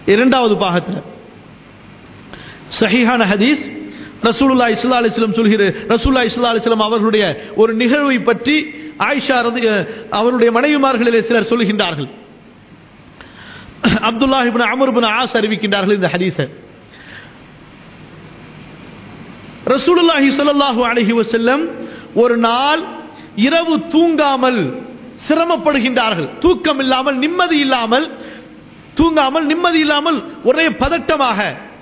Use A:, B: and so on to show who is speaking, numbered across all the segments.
A: இரண்டாவது பாகத்தில் சஹீஹான ஹதீஸ் ரசூலுல்லா இஸ்லா அலிஸ்லம் சொல்கிற ரசூல்லா இஸ்லா அலிஸ்லம் அவர்களுடைய ஒரு நிகழ்வை பற்றி ஆயிஷா ரதி அவருடைய மனைவிமார்களிலே சிலர் சொல்லுகின்றார்கள் Abdullah ibn Amr ibn As அறிவிக்கின்றார்கள் இந்த ஹதீஸை ரசூலுல்லாஹி ஸல்லல்லாஹு அலைஹி வஸல்லம் ஒரு நாள் இரவு தூங்காமல் சிரமப்படுகின்றார்கள் தூக்கம் இல்லாமல் நிம்மதி இல்லாமல் தூங்காமல் நிம்மதி இல்லாமல் ஒரே பதட்டமாக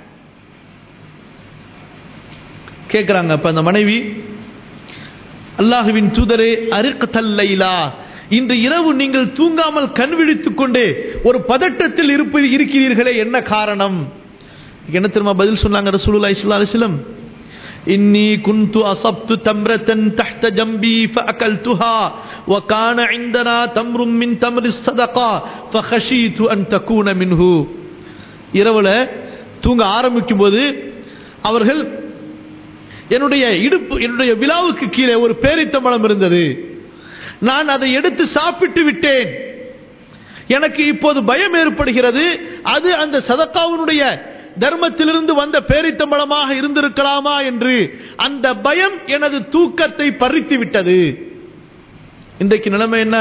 A: கேட்கிறாங்க அப்ப அந்த மனைவி அல்லாஹுவின் தூதரே அருக் தல்லைலா இன்று இரவு நீங்கள் தூங்காமல் கண் விழித்துக் கொண்டு ஒரு பதட்டத்தில் இருப்பது இருக்கிறீர்களே என்ன காரணம் என்ன தெரியுமா பதில் சொன்னாங்க ரசூலுல்லாஹி ஸல்லல்லாஹு அலைஹி வஸல்லம் إني كنت أصبت تمرة تحت جنبي فأكلتها وكان عندنا تمر من تمر الصدقة فخشيت أن تكون منه இரவுல தூங்க ஆரம்பிக்கும் போது அவர்கள் என்னுடைய இடுப்பு என்னுடைய விழாவுக்கு கீழே ஒரு பேரித்தம்பளம் இருந்தது நான் அதை எடுத்து சாப்பிட்டு விட்டேன் எனக்கு இப்போது பயம் ஏற்படுகிறது அது அந்த சதக்காவினுடைய தர்மத்திலிருந்து வந்த பேரித்தம்பளமாக இருந்திருக்கலாமா என்று அந்த பயம் எனது தூக்கத்தை பறித்து விட்டது இன்றைக்கு நிலைமை என்ன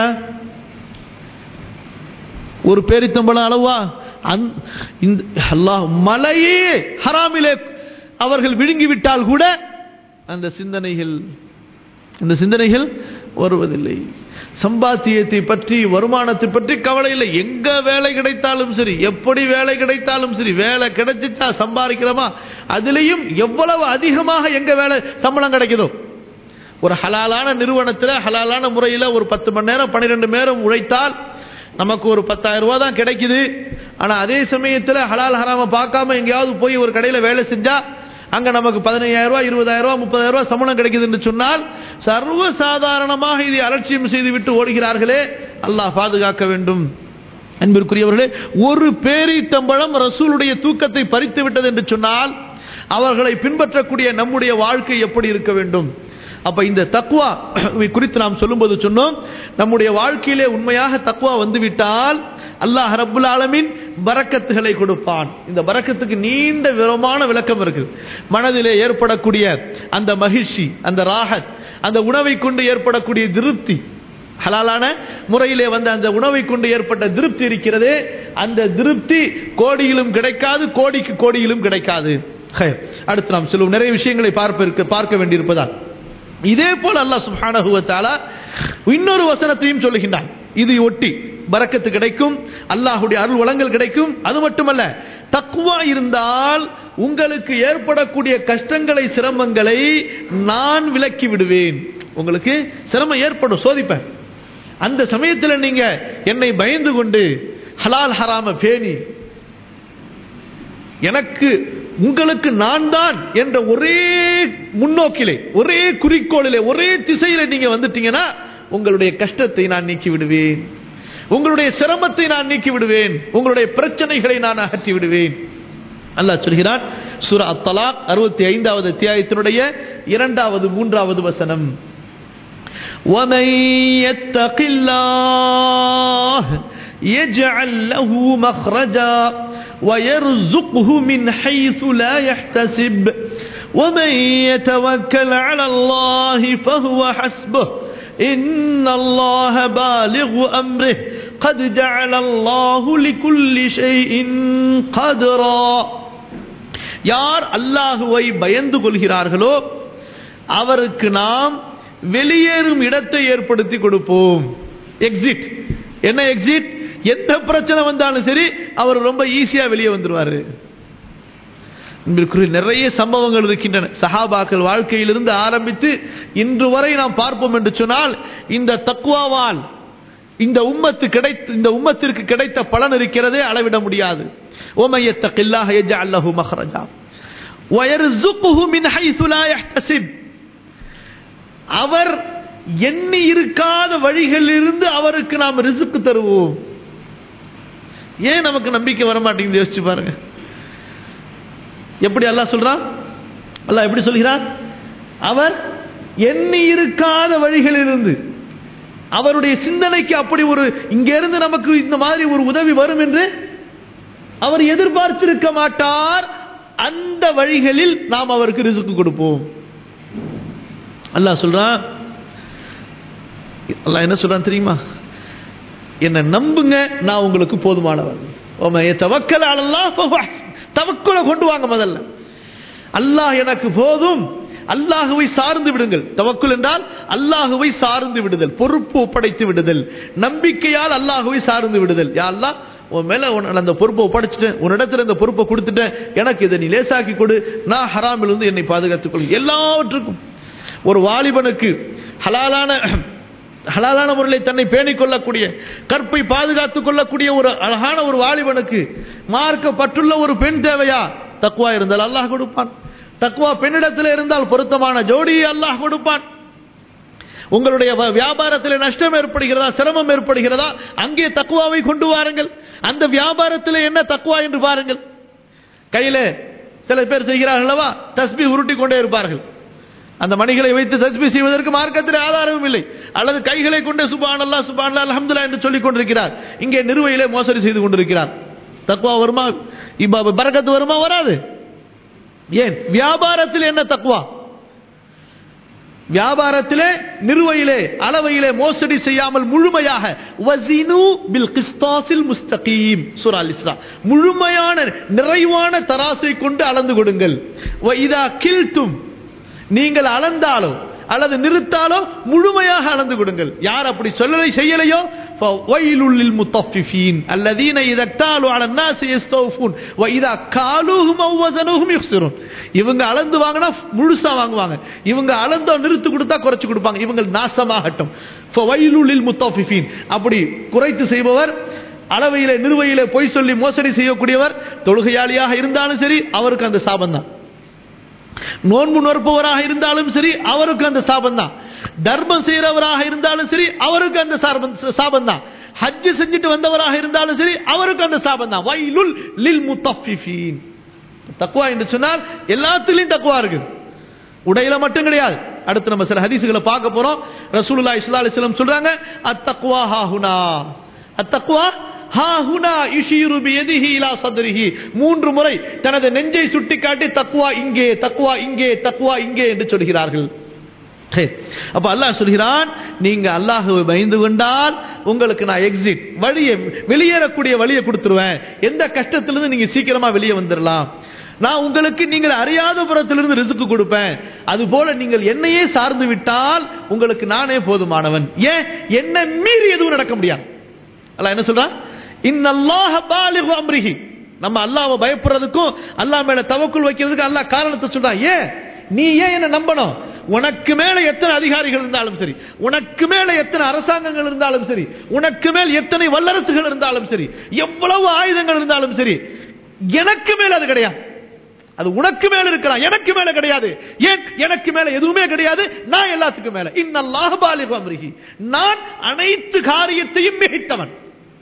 A: ஒரு பேரித்தம்பளம் அளவா அல்லாஹ் மலையே ஹராமிலே அவர்கள் விழுங்கிவிட்டால் கூட அந்த சிந்தனைகள் அந்த சிந்தனைகள் வருவதில்லை சம்பாத்தியத்தை பற்றி வருமானத்தை பற்றி கவலை இல்லை எங்க வேலை கிடைத்தாலும் சரி எப்படி வேலை கிடைத்தாலும் சரி வேலை கிடைச்சிச்சா சம்பாதிக்கிறோமா அதுலேயும் எவ்வளவு அதிகமாக எங்க வேலை சம்பளம் கிடைக்குதோ ஒரு ஹலாலான நிறுவனத்தில் ஹலாலான முறையில் ஒரு பத்து மணி நேரம் பன்னிரெண்டு மணி நேரம் உழைத்தால் நமக்கு ஒரு பத்தாயிரம் ரூபாய் தான் கிடைக்குது ஆனால் அதே சமயத்தில் ஹலால் ஹராம பார்க்காம எங்கேயாவது போய் ஒரு கடையில் வேலை செஞ்சா அங்க நமக்கு பதினையாயிரம் ரூபாய் இருபதாயிரம் ரூபாய் முப்பதாயிரம் ரூபாய் சம்பளம் கிடைக்குது என்று சொன்னால் சர்வ சாதாரணமாக இதை அலட்சியம் செய்து விட்டு ஓடுகிறார்களே அல்லாஹ் பாதுகாக்க வேண்டும் அன்பிற்குரியவர்களே ஒரு பேரித்தம்பழம் ரசூலுடைய தூக்கத்தை பறித்து விட்டது என்று சொன்னால் அவர்களை பின்பற்றக்கூடிய நம்முடைய வாழ்க்கை எப்படி இருக்க வேண்டும் அப்ப இந்த தக்குவா குறித்து நாம் சொல்லும்போது சொன்னோம் நம்முடைய வாழ்க்கையிலே உண்மையாக தக்குவா வந்துவிட்டால் அல்லாஹ் ரப்புல் ஆலமின் பறக்கத்துகளை கொடுப்பான் இந்த பறக்கத்துக்கு நீண்ட விரமான விளக்கம் இருக்கு மனதிலே ஏற்படக்கூடிய அந்த மகிழ்ச்சி அந்த ராகத் அந்த உணவை கொண்டு ஏற்படக்கூடிய திருப்தி ஹலாலான முறையிலே வந்த அந்த உணவை கொண்டு ஏற்பட்ட திருப்தி இருக்கிறதே அந்த திருப்தி கோடியிலும் கிடைக்காது கோடிக்கு கோடியிலும் கிடைக்காது அடுத்து நாம் சொல்லுவோம் நிறைய விஷயங்களை பார்ப்ப பார்க்க வேண்டியிருப்பதால் இதே போல அல்லாஹ் சுப்ஹானஹு வ தஆலா இன்னொரு வசனத்தையும் சொல்லுகின்றான் இது ஒட்டி பரக்கத்து கிடைக்கும் அல்லாஹுடைய அருள் வளங்கள் கிடைக்கும் அது மட்டுமல்ல தக்குவா இருந்தால் உங்களுக்கு ஏற்படக்கூடிய கஷ்டங்களை சிரமங்களை நான் விலக்கி விடுவேன் உங்களுக்கு சிரமம் ஏற்படும் சோதிப்பேன் அந்த சமயத்தில் நீங்க என்னை பயந்து கொண்டு ஹலால் ஹராம பேணி எனக்கு உங்களுக்கு நான் தான் என்ற ஒரே முன்னோக்கிலே ஒரே குறிக்கோளிலே ஒரே திசையில நீங்க வந்துட்டீங்கன்னா உங்களுடைய கஷ்டத்தை நான் நீக்கி விடுவேன் உங்களுடைய சிரமத்தை நான் நீக்கி விடுவேன் உங்களுடைய பிரச்சனைகளை நான் அகற்றி விடுவேன் அல்லாஹ் சொல்கிறான் சூரா அத்தலாக் அறுபத்தி ஐந்தாவது அத்தியாயத்தினுடைய இரண்டாவது மூன்றாவது வசனம் ومن يتق الله يجعل له مخرجا ويرزقه من حيث لا يحتسب ومن يتوكل على الله فهو حسبه إن الله بالغ أمره قد جعل الله لكل شيء قدرا யார் அல்லாஹுவை பயந்து கொள்கிறார்களோ அவருக்கு நாம் வெளியேறும் இடத்தை ஏற்படுத்தி கொடுப்போம் எக்ஸிட் என்ன எக்ஸிட் எந்த பிரச்சனை வந்தாலும் சரி அவர் ரொம்ப ஈஸியா வெளியே வந்துருவாரு நிறைய சம்பவங்கள் இருக்கின்றன சஹாபாக்கள் வாழ்க்கையிலிருந்து ஆரம்பித்து இன்று வரை நாம் பார்ப்போம் என்று சொன்னால் இந்த தக்குவாவால் இந்த உம்மத்து கிடைத்த இந்த உம்மத்திற்கு கிடைத்த பலன் இருக்கிறதே அளவிட முடியாது ஓமையத்தகில்லாஹ யஜஅல்லஹு மஹ்ரஜா வயர்சுகுஹு மின் ஹைசு லா யஹ்தசிப் அவர் எண்ணி இருக்காத வழிகளிலிருந்து அவருக்கு நாம் ரிசுக்கு தருவோம் ஏன் நமக்கு நம்பிக்கை வர மாட்டேங்குது யோசிச்சு பாருங்க எப்படி அல்லாஹ் சொல்றான் அல்லாஹ் எப்படி சொல்கிறான் அவர் எண்ணி இருக்காத வழிகளிலிருந்து அவருடைய சிந்தனைக்கு அப்படி ஒரு இங்க இருந்து நமக்கு இந்த மாதிரி ஒரு உதவி வரும் என்று அவர் எதிர்பார்த்திருக்க மாட்டார் அந்த வழிகளில் நாம் அவருக்கு ரிசுக்கு கொடுப்போம் அல்லாஹ் சொல்றான் அல்லாஹ் என்ன சொல்றான் தெரியுமா என்ன நம்புங்க நான் உங்களுக்கு போதுமானவன் தவக்கல் அல்லாஹ் தவக்குல கொண்டு வாங்க முதல்ல அல்லாஹ் எனக்கு போதும் அல்லாஹுவை சார்ந்து விடுங்கள் தவக்குல் என்றால் அல்லாஹுவை சார்ந்து விடுதல் பொறுப்பு ஒப்படைத்து விடுதல் நம்பிக்கையால் அல்லாஹுவை சார்ந்து விடுதல் யா அல்லாஹ் உன் மேல உன் அந்த பொறுப்பை ஒப்படைச்சிட்டேன் உன்னிடத்துல இந்த பொறுப்பை கொடுத்துட்டேன் எனக்கு இதை நீ லேசாக்கி கொடு நான் ஹராமிலிருந்து என்னை பாதுகாத்துக் கொள் எல்லாவற்றுக்கும் ஒரு வாலிபனுக்கு ஹலாலான ஹலாலான முறையில் தன்னை பேணிக் கொள்ளக்கூடிய கற்பை பாதுகாத்துக் கொள்ளக்கூடிய ஒரு அழகான ஒரு வாலிபனுக்கு மார்க்கப்பட்டுள்ள ஒரு பெண் தேவையா தக்குவா இருந்தால் அல்லாஹ் கொடுப்பான் தக்குவா பெண்ணிடத்தில் இருந்தால் பொருத்தமான ஜோடியை அல்லாஹ் கொடுப்பான் உங்களுடைய வியாபாரத்தில் நஷ்டம் ஏற்படுகிறதா சிரமம் ஏற்படுகிறதா அங்கே தக்குவாவை கொண்டு வாருங்கள் அந்த வியாபாரத்தில் என்ன தக்குவா என்று பாருங்கள் கையில சில பேர் செய்கிறார்களவா தஸ்பி உருட்டி கொண்டே இருப்பார்கள் அந்த மணிகளை வைத்து தஸ்பி செய்வதற்கு மார்க்கத்தில் ஆதாரமும் இல்லை அல்லது கைகளை கொண்டு சுபான் அல்லா சுபான் அலமதுல்லா என்று சொல்லிக் கொண்டிருக்கிறார் இங்கே நிறுவையிலே மோசடி செய்து கொண்டிருக்கிறார் தக்குவா வருமா இப்ப பறக்கத்து வருமா வராது ஏன் வியாபாரத்தில் என்ன தக்குவா வியாபாரத்திலே நிறுவையிலே அளவையிலே மோசடி செய்யாமல் முழுமையாக வசினு பில் கிஸ்தாசில் முஸ்தகீம் சுரால் இஸ்ரா முழுமையான நிறைவான தராசை கொண்டு அளந்து கொடுங்கள் இதா கில்தும் நீங்கள் அளந்தாலோ அல்லது நிறுத்தாலோ முழுமையாக அளந்து கொடுங்கள் யார் அப்படி சொல்லலை செய்யலையோ வயலுள்ளில் முத்தஃபிஃபீன் அல்லதீன இதக்தாலு அல الناس يستوفون واذا قالوهم او وزنوهم يخسرون இவங்க அளந்து வாங்கினா முழுசா வாங்குவாங்க இவங்க அளந்தோ நிறுத்து கொடுத்தா குறைச்சு கொடுப்பாங்க இவங்க நாசமாகட்டும் ஃபவைலுலில் முத்தஃபிஃபீன் அப்படி குறைத்து செய்பவர் அளவையிலே நிறுவையிலே பொய் சொல்லி மோசடி செய்யக்கூடியவர் தொழுகையாளியாக இருந்தாலும் சரி அவருக்கு அந்த சாபம் தான் நோன்பு நோற்பவராக இருந்தாலும் சரி அவருக்கு அந்த சாபம் தான் தர்மம் செய்யறவராக இருந்தாலும் சரி அவருக்கு அந்த சாபம் தான் ஹஜ் செஞ்சுட்டு வந்தவராக இருந்தாலும் சரி அவருக்கு அந்த சாபம் தான் வைலுல் லில் முத்தஃபிஃபீன் தக்குவா என்று சொன்னால் எல்லாத்திலையும் தக்குவா இருக்கு உடையில மட்டும் கிடையாது அடுத்து நம்ம சில ஹதீசுகளை பார்க்க போறோம் ரசூலுல்லா இஸ்லா அலிஸ்லாம் சொல்றாங்க அத்தக்குவா ஹாஹுனா அத்தக்குவா மூன்று முறை தனது நெஞ்சை சுட்டிக்காட்டி தக்குவா இங்கே தக்குவா இங்கே தக்குவா இங்கே என்று சொல்கிறார்கள் அப்ப அல்லாஹ் சொல்கிறான் நீங்க அல்லாஹுவை பயந்து கொண்டால் உங்களுக்கு நான் எக்ஸிட் வழியை வெளியேறக்கூடிய வழியை கொடுத்துருவேன் எந்த கஷ்டத்திலிருந்து நீங்க சீக்கிரமா வெளியே வந்துடலாம் நான் உங்களுக்கு நீங்கள் அறியாத புறத்திலிருந்து ரிசுக்கு கொடுப்பேன் அது போல நீங்கள் என்னையே சார்ந்து விட்டால் உங்களுக்கு நானே போதுமானவன் ஏன் என்ன மீறி எதுவும் நடக்க முடியாது அல்ல என்ன சொல்றான் இன்னல்லாஹ பாலிகு அம்ரிஹி நம்ம அல்லாஹ்வை பயப்படுறதுக்கும் அல்லாஹ் மேல தவக்குள் வைக்கிறதுக்கு அல்லாஹ் காரணத்தை சொல்றான் ஏன் நீ ஏன் என்ன நம்பணும் உனக்கு மேல எத்தனை அதிகாரிகள் இருந்தாலும் சரி உனக்கு மேல எத்தனை அரசாங்கங்கள் இருந்தாலும் சரி உனக்கு மேல் எத்தனை வல்லரசுகள் இருந்தாலும் சரி எவ்வளவு ஆயுதங்கள் இருந்தாலும் சரி எனக்கு மேல அது கிடையாது அது உனக்கு மேல இருக்கலாம் எனக்கு மேல கிடையாது ஏன் எனக்கு மேல எதுவுமே கிடையாது நான் எல்லாத்துக்கும் மேல இன்னல்லாஹ் பாலிகு அம்ரிஹி நான் அனைத்து காரியத்தையும் மிகைத்தவன்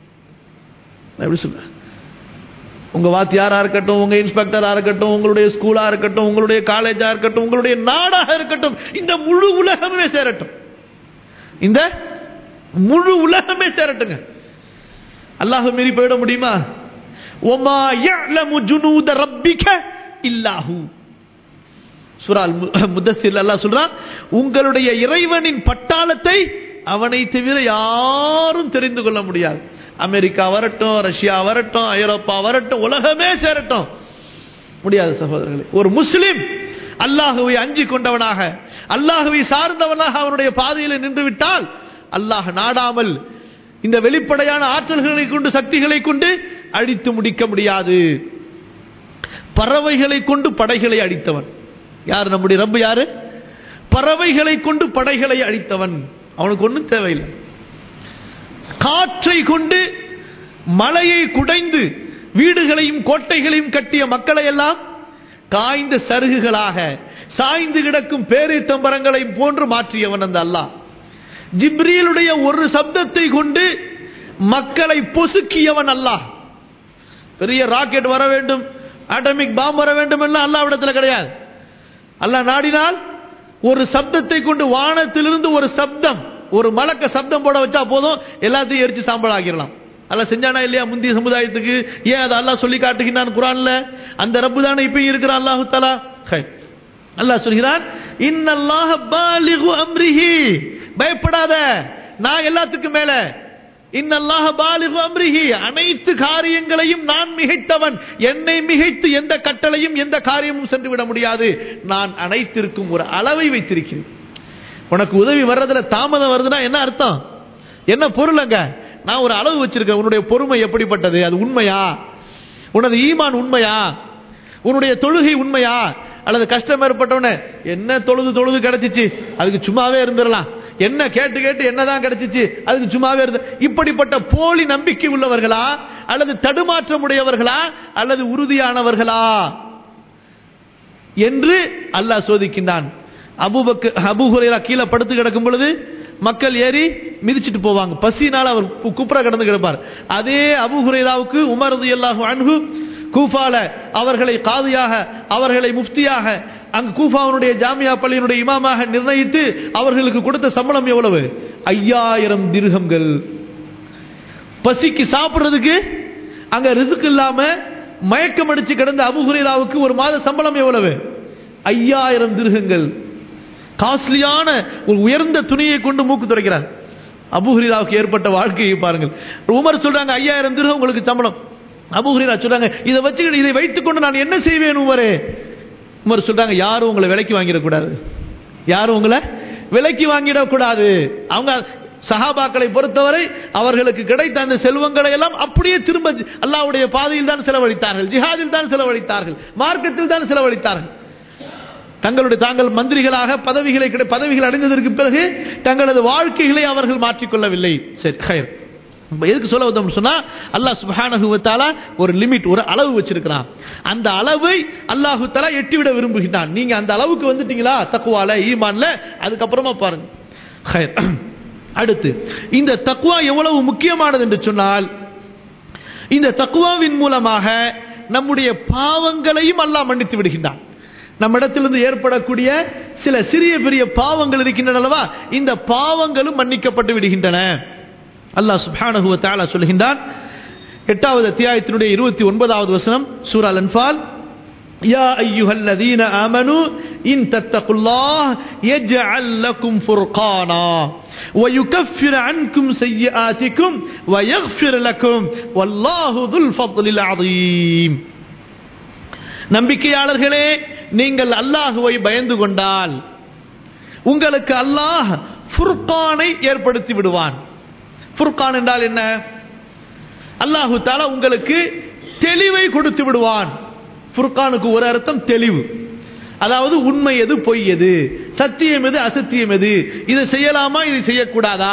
A: எப்படி சொல்ல உங்க வாத்தியாரா இருக்கட்டும் உங்க இன்ஸ்பெக்டரா இருக்கட்டும் உங்களுடைய ஸ்கூலா இருக்கட்டும் உங்களுடைய காலேஜா இருக்கட்டும் உங்களுடைய நாடாக இருக்கட்டும் இந்த முழு உலகமே சேரட்டும் இந்த முழு உலகமே சேரட்டுங்க அல்லாஹ் மீறி போயிட முடியுமா ஒமா யஅலமு ஜுனூத ரப்பிக இல்லாஹு சுரால் முத்தசில் அல்லாஹ் சொல்றான் உங்களுடைய இறைவனின் பட்டாளத்தை அவனை தவிர யாரும் தெரிந்து கொள்ள முடியாது அமெரிக்கா வரட்டும் ரஷ்யா வரட்டும் ஐரோப்பா வரட்டும் உலகமே சேரட்டும் முடியாது சகோதரர்களே ஒரு முஸ்லிம் அல்லாஹுவை அஞ்சி கொண்டவனாக அல்லாஹுவை சார்ந்தவனாக அவனுடைய பாதையில் நின்று விட்டால் அல்லாஹ் நாடாமல் இந்த வெளிப்படையான ஆற்றல்களை கொண்டு சக்திகளை கொண்டு அடித்து முடிக்க முடியாது பறவைகளை கொண்டு படைகளை அடித்தவன் யார் நம்முடைய ரப்பு யாரு பறவைகளை கொண்டு படைகளை அடித்தவன் அவனுக்கு ஒன்றும் தேவையில்லை காற்றை கொண்டு மலையை குடைந்து வீடுகளையும் கோட்டைகளையும் கட்டிய மக்களை எல்லாம் காய்ந்த சருகுகளாக சாய்ந்து கிடக்கும் பேரித்தம்பரங்களை போன்று மாற்றியவன் அந்த அல்லாஹ் ஜிப்ரீலுடைய ஒரு சப்தத்தை கொண்டு மக்களை பொசுக்கியவன் அல்லாஹ் பெரிய ராக்கெட் வர வேண்டும் ஆட்டமிக் பாம் வர வேண்டும் எல்லாம் அல்லாவிடத்தில் கிடையாது அல்லாஹ் நாடினால் ஒரு சப்தத்தை கொண்டு வானத்திலிருந்து ஒரு சப்தம் ஒரு மலக்க சப்தம் போட வச்சா போதும் எல்லாத்தையும் எரிச்சு சாம்பல் ஆக்கிடலாம் அல்லாஹ் செஞ்சானா இல்லையா முந்தைய சமுதாயத்துக்கு ஏன் அதை அல்லாஹ் சொல்லி காட்டுகின்றான் குரான்ல அந்த ரப்பு தானே இப்பயும் இருக்கிறான் அல்லாஹு தலா அல்லாஹ் சொல்கிறான் இன்னல்லாஹ பாலிகு அம்ரிஹி பயப்படாத நான் எல்லாத்துக்கும் மேல இன்னல்லாஹ பாலிகு அம்ரிஹி அனைத்து காரியங்களையும் நான் மிகைத்தவன் என்னை மிகைத்து எந்த கட்டளையும் எந்த காரியமும் சென்று விட முடியாது நான் அனைத்திற்கும் ஒரு அளவை வைத்திருக்கிறேன் உனக்கு உதவி வர்றதுல தாமதம் வருதுன்னா என்ன அர்த்தம் என்ன பொருள் அங்க நான் ஒரு அளவு வச்சிருக்கேன் உன்னுடைய பொறுமை எப்படிப்பட்டது அது உண்மையா உனது ஈமான் உண்மையா உன்னுடைய தொழுகை உண்மையா அல்லது கஷ்டம் ஏற்பட்டவன என்ன தொழுது தொழுது கிடைச்சிச்சு அதுக்கு சும்மாவே இருந்துடலாம் என்ன கேட்டு கேட்டு என்னதான் கிடைச்சிச்சு அதுக்கு சும்மாவே இருந்து இப்படிப்பட்ட போலி நம்பிக்கை உள்ளவர்களா அல்லது தடுமாற்றம் உடையவர்களா அல்லது உறுதியானவர்களா என்று அல்லாஹ் சோதிக்கின்றான் அபுபக்கு அபுஹுரைரா கீழே படுத்து கிடக்கும் பொழுது மக்கள் ஏறி மிதிச்சிட்டு போவாங்க பசினால அவர் குப்புற கிடந்து கிடப்பார் அதே அபுஹுரைராவுக்கு உமரது அல்லாஹு அன்ஹு கூஃபால அவர்களை காதியாக அவர்களை முஃப்தியாக அங்கு கூஃபாவுடைய ஜாமியா பள்ளியினுடைய இமாமாக நிர்ணயித்து அவர்களுக்கு கொடுத்த சம்பளம் எவ்வளவு ஐயாயிரம் திருகங்கள் பசிக்கு சாப்பிடுறதுக்கு அங்க ரிசுக்கு இல்லாம மயக்கம் அடிச்சு கிடந்த அபுஹுரைராவுக்கு ஒரு மாத சம்பளம் எவ்வளவு ஐயாயிரம் திருகங்கள் காஸ்ட்லியான ஒரு உயர்ந்த துணியை கொண்டு மூக்கு துடைக்கிறார் அபுஹுரிராவுக்கு ஏற்பட்ட வாழ்க்கையை பாருங்கள் உமர் சொல்றாங்க ஐயாயிரம் திருகம் உங்களுக்கு சம்பளம் அபுஹுரிரா சொல்றாங்க இதை வச்சுக்கிட்டு இதை வைத்துக்கொண்டு நான் என்ன செய்வேன் உமரே உமர் சொல்றாங்க யாரும் உங்களை விலைக்கு வாங்கிடக்கூடாது யாரும் உங்களை விலைக்கு வாங்கிடக்கூடாது அவங்க சஹாபாக்களை பொறுத்தவரை அவர்களுக்கு கிடைத்த அந்த செல்வங்களை எல்லாம் அப்படியே திரும்ப அல்லாவுடைய பாதையில் தான் செலவழித்தார்கள் ஜிஹாதில் தான் செலவழித்தார்கள் மார்க்கத்தில் தான் செலவழித்தார்கள் தங்களுடைய தாங்கள் மந்திரிகளாக பதவிகளை பதவிகள் அடைந்ததற்கு பிறகு தங்களது வாழ்க்கைகளை அவர்கள் மாற்றிக்கொள்ளவில்லை சரி ஹயர் எதுக்கு சொல்ல வந்தோம் சொன்னா அல்லாஹ் சுப்ஹானஹு வதஆலா ஒரு லிமிட் ஒரு அளவு வச்சிருக்கிறான் அந்த அளவை அல்லாஹு தஆலா எட்டிவிட விரும்புகிறான் நீங்க அந்த அளவுக்கு வந்துட்டீங்களா தக்வால ஈமான்ல அதுக்கப்புறமா பாருங்க ஹயர் அடுத்து இந்த தக்வா எவ்வளவு முக்கியமானது என்று சொன்னால் இந்த தக்வாவின் மூலமாக நம்முடைய பாவங்களையும் அல்லாஹ் மன்னித்து விடுகின்றான் நம்மிடத்திலிருந்து ஏற்படக்கூடிய சில சிறிய பெரிய பாவங்கள் இருக்கின்றன அல்லவா இந்த பாவங்களும் மன்னிக்கப்பட்டு விடுகின்றன அல்லாஹ் சுப்ஹானஹு வ தஆலா சொல்கின்றான் எட்டாவது அத்தியாயத்தினுடைய இருபத்தி ஒன்பதாவது வசனம் சூரா அன்பால் يا أيها الذين آمنوا إن تتقوا الله يجعل لكم فرقانا ويكفر عنكم سيئاتكم ويغفر لكم والله ذو الفضل العظيم நம்பிக்கையாளர்களே நீங்கள் அல்லாஹுவை பயந்து கொண்டால் உங்களுக்கு அல்லாஹ் ஃபுர்கானை ஏற்படுத்தி விடுவான் ஃபுர்கான் என்றால் என்ன அல்லாஹு தாலா உங்களுக்கு தெளிவை கொடுத்து விடுவான் ஃபுர்கானுக்கு ஒரு அர்த்தம் தெளிவு அதாவது உண்மை எது பொய் எது சத்தியம் எது அசத்தியம் எது இதை செய்யலாமா இதை செய்யக்கூடாதா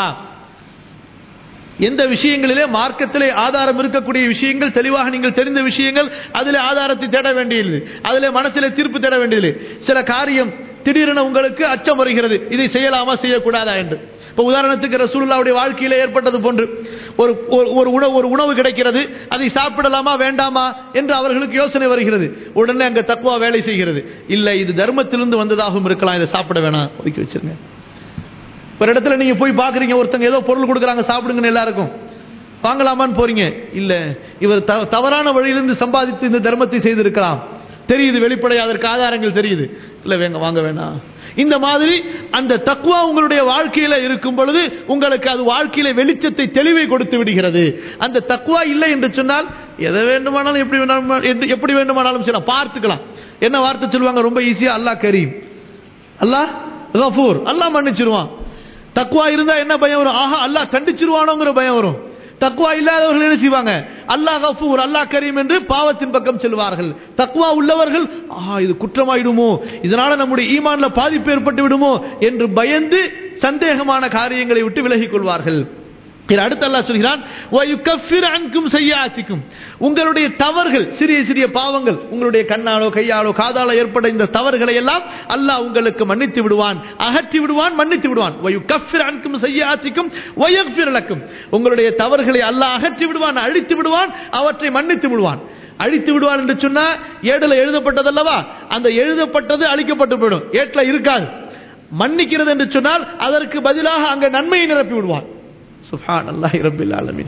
A: எந்த விஷயங்களிலே மார்க்கத்திலே ஆதாரம் இருக்கக்கூடிய விஷயங்கள் தெளிவாக நீங்கள் தெரிந்த விஷயங்கள் அதிலே ஆதாரத்தை தேட வேண்டியது அதிலே மனசிலே தீர்ப்பு தேட வேண்டியது சில காரியம் திடீரென உங்களுக்கு அச்சம் வருகிறது இதை செய்யலாமா செய்யக்கூடாதா என்று இப்போ உதாரணத்துக்கு ரசூலுல்லாவுடைய வாழ்க்கையில ஏற்பட்டது போன்று ஒரு ஒரு உணவு ஒரு உணவு கிடைக்கிறது அதை சாப்பிடலாமா வேண்டாமா என்று அவர்களுக்கு யோசனை வருகிறது உடனே அங்க தக்குவா வேலை செய்கிறது இல்லை இது தர்மத்திலிருந்து வந்ததாகவும் இருக்கலாம் இதை சாப்பிட வேணாம் ஒதுக்கி வச்சிருங்க ஒரு இடத்துல நீங்க போய் பாக்குறீங்க ஒருத்தங்க ஏதோ பொருள் கொடுக்குறாங்க சாப்பிடுங்கன்னு எல்லாருக்கும் வாங்கலாமான்னு போறீங்க இல்ல இவர் தவறான வழியிலிருந்து சம்பாதித்து இந்த தர்மத்தை செய்திருக்கலாம் தெரியுது வெளிப்படை அதற்கு ஆதாரங்கள் தெரியுது இல்ல வேங்க வாங்க வேணாம் இந்த மாதிரி அந்த தக்குவா உங்களுடைய வாழ்க்கையில இருக்கும் பொழுது உங்களுக்கு அது வாழ்க்கையில வெளிச்சத்தை தெளிவை கொடுத்து விடுகிறது அந்த தக்குவா இல்லை என்று சொன்னால் எதை வேண்டுமானாலும் எப்படி வேண்டாலும் எப்படி வேண்டுமானாலும் செய்யலாம் பார்த்துக்கலாம் என்ன வார்த்தை சொல்லுவாங்க ரொம்ப ஈஸியா அல்லாஹ் கரீம் அல்லாஹ் கஃபூர் அல்லாஹ் மன்னிச்சிருவான் தக்குவா இருந்தா என்ன பயம் வரும் ஆஹா அல்லாஹ் கண்டிச்சிருவானோங்கிற பயம் வரும் தக்குவா இல்லாதவர்கள் என்ன செய்வாங்க அல்லாஹ் கஃபூர் அல்லாஹ் கரீம் என்று பாவத்தின் பக்கம் செல்வார்கள் தக்குவா உள்ளவர்கள் ஆஹா இது குற்றமாயிடுமோ இதனால நம்முடைய ஈமான்ல பாதிப்பு ஏற்பட்டு விடுமோ என்று பயந்து சந்தேகமான காரியங்களை விட்டு விலகிக் கொள்வார்கள் அடுத்து அல்லா சொல்கிறான் செய்யாத்திக்கும் உங்களுடைய தவறுகள் சிறிய சிறிய பாவங்கள் உங்களுடைய கண்ணாலோ கையாலோ காதாலோ ஏற்பட இந்த தவறுகளை எல்லாம் அல்லாஹ் உங்களுக்கு மன்னித்து விடுவான் அகற்றி விடுவான் மன்னித்து விடுவான் அன்கும் செய்யாத்திக்கும் வயக்பிரலக்கும் உங்களுடைய தவறுகளை அல்லாஹ் அகற்றி விடுவான் அழித்து விடுவான் அவற்றை மன்னித்து விடுவான் அழித்து விடுவான் என்று சொன்னா ஏடுல எழுதப்பட்டது அல்லவா அந்த எழுதப்பட்டது அழிக்கப்பட்டு போயிடும் ஏட்ல இருக்காது மன்னிக்கிறது என்று சொன்னால் அதற்கு பதிலாக அங்க நன்மையை நிரப்பி விடுவான் சுஹான் அல்லாஹ் ரபில் ஆலமின்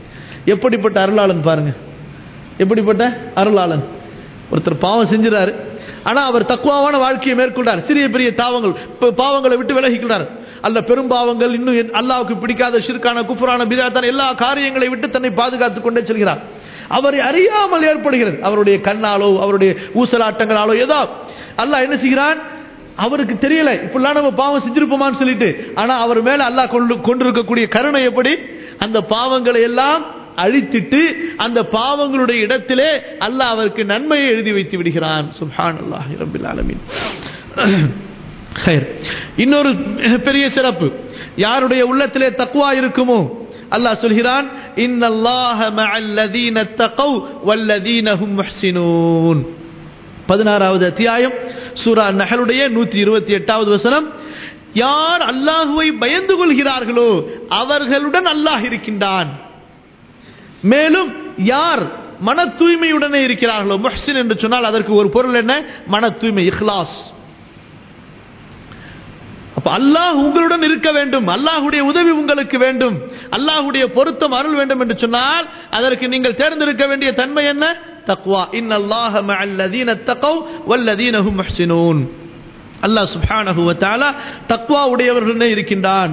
A: எப்படிப்பட்ட அருளாளன் பாருங்க எப்படிப்பட்ட அருளாளன் ஒருத்தர் பாவம் செஞ்சுறாரு ஆனா அவர் தக்குவாவான வாழ்க்கையை மேற்கொண்டார் சிறிய பெரிய தாவங்கள் ப- பாவங்களை விட்டு விலகிக்கிறார் அல்ல பெரும் பாவங்கள் இன்னும் என்- அல்லாஹ்வுக்கு பிடிக்காத ஷிர்கான குஃபரான பிதாத்தான எல்லா காரியங்களை விட்டு தன்னை பாதுகாத்துக் கொண்டே செல்கிறார் அவரை அறியாமல் ஏற்படுகிறது அவருடைய கண்ணாலோ அவருடைய ஊசலாட்டங்களாலோ ஏதோ அல்லாஹ் என்ன செய்கிறான் அவருக்கு தெரியல இப்படிலாம் நம்ம பாவம் செஞ்சிருப்போமான்னு சொல்லிட்டு ஆனா அவர் மேல அல்லாஹ் கொண்டு கொண்டிருக்கக்கூடிய கருணை எப்படி அந்த பாவங்களை எல்லாம் அழித்திட்டு அந்த பாவங்களுடைய இடத்திலே அல்லாஹ் அவருக்கு நன்மையை எழுதி வைத்து விடுகிறான் சுப்ஹான் அல்லாஹ் ரபில் ஆலமீன் ஹைர். இன்னொரு பெரிய சிறப்பு யாருடைய உள்ளத்திலே தக்குவா இருக்குமோ அல்லாஹ் சொல்கிறான் இன்னல்லாஹ மஅல்லதீன தகவ் வல்லதீன ஹும் முஹ்சினூன் பதினாறாவது அத்தியாயம் சூரா நஹலுடைய நூத்தி இருபத்தி எட்டாவது வசனம் யார் அல்லாஹுவை பயந்து கொள்கிறார்களோ அவர்களுடன் அல்லாஹ் இருக்கின்றான் மேலும் யார் மன தூய்மையுடனே இருக்கிறார்களோ முஹ்சின் என்று சொன்னால் அதற்கு ஒரு பொருள் என்ன மன தூய்மை இஹ்லாஸ் அப்ப அல்லாஹ் உங்களுடன் இருக்க வேண்டும் அல்லாஹுடைய உதவி உங்களுக்கு வேண்டும் அல்லாஹுடைய பொருத்தம் அருள் வேண்டும் என்று சொன்னால் அதற்கு நீங்கள் தேர்ந்தெடுக்க வேண்டிய தன்மை என்ன தக்வா இன் அல்லாஹ மஅல்லதீன தகவ் வல்லதீன ஹும் முஹ்சினூன் அல்லாஹ் சுப்ஹானஹு வ தஆலா தக்வா உடையவர்களே இருக்கின்றான்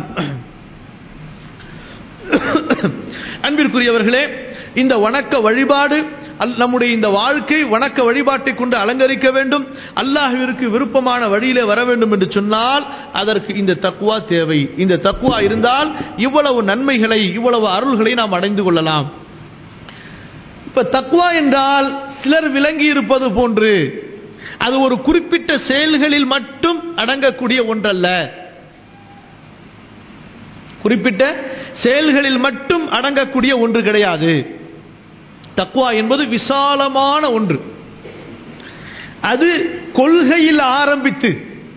A: அன்பிற்குரியவர்களே இந்த வணக்க வழிபாடு அல்- நம்முடைய இந்த வாழ்க்கை வணக்க வழிபாட்டை கொண்டு அலங்கரிக்க வேண்டும் அல்லாஹ்விற்கு விருப்பமான வழியிலே வர வேண்டும் என்று சொன்னால் அதற்கு இந்த தக்குவா தேவை இந்த தக்குவா இருந்தால் இவ்வளவு நன்மைகளை இவ்வளவு அருள்களை நாம் அடைந்து கொள்ளலாம் இப்ப தக்குவா என்றால் சிலர் விளங்கி இருப்பது போன்று அது ஒரு குறிப்பிட்ட செயல்களில் மட்டும் அடங்கக்கூடிய ஒன்றல்ல குறிப்பிட்ட செயல்களில் மட்டும் அடங்கக்கூடிய ஒன்று கிடையாது தக்வா என்பது விசாலமான ஒன்று அது கொள்கையில் ஆரம்பித்து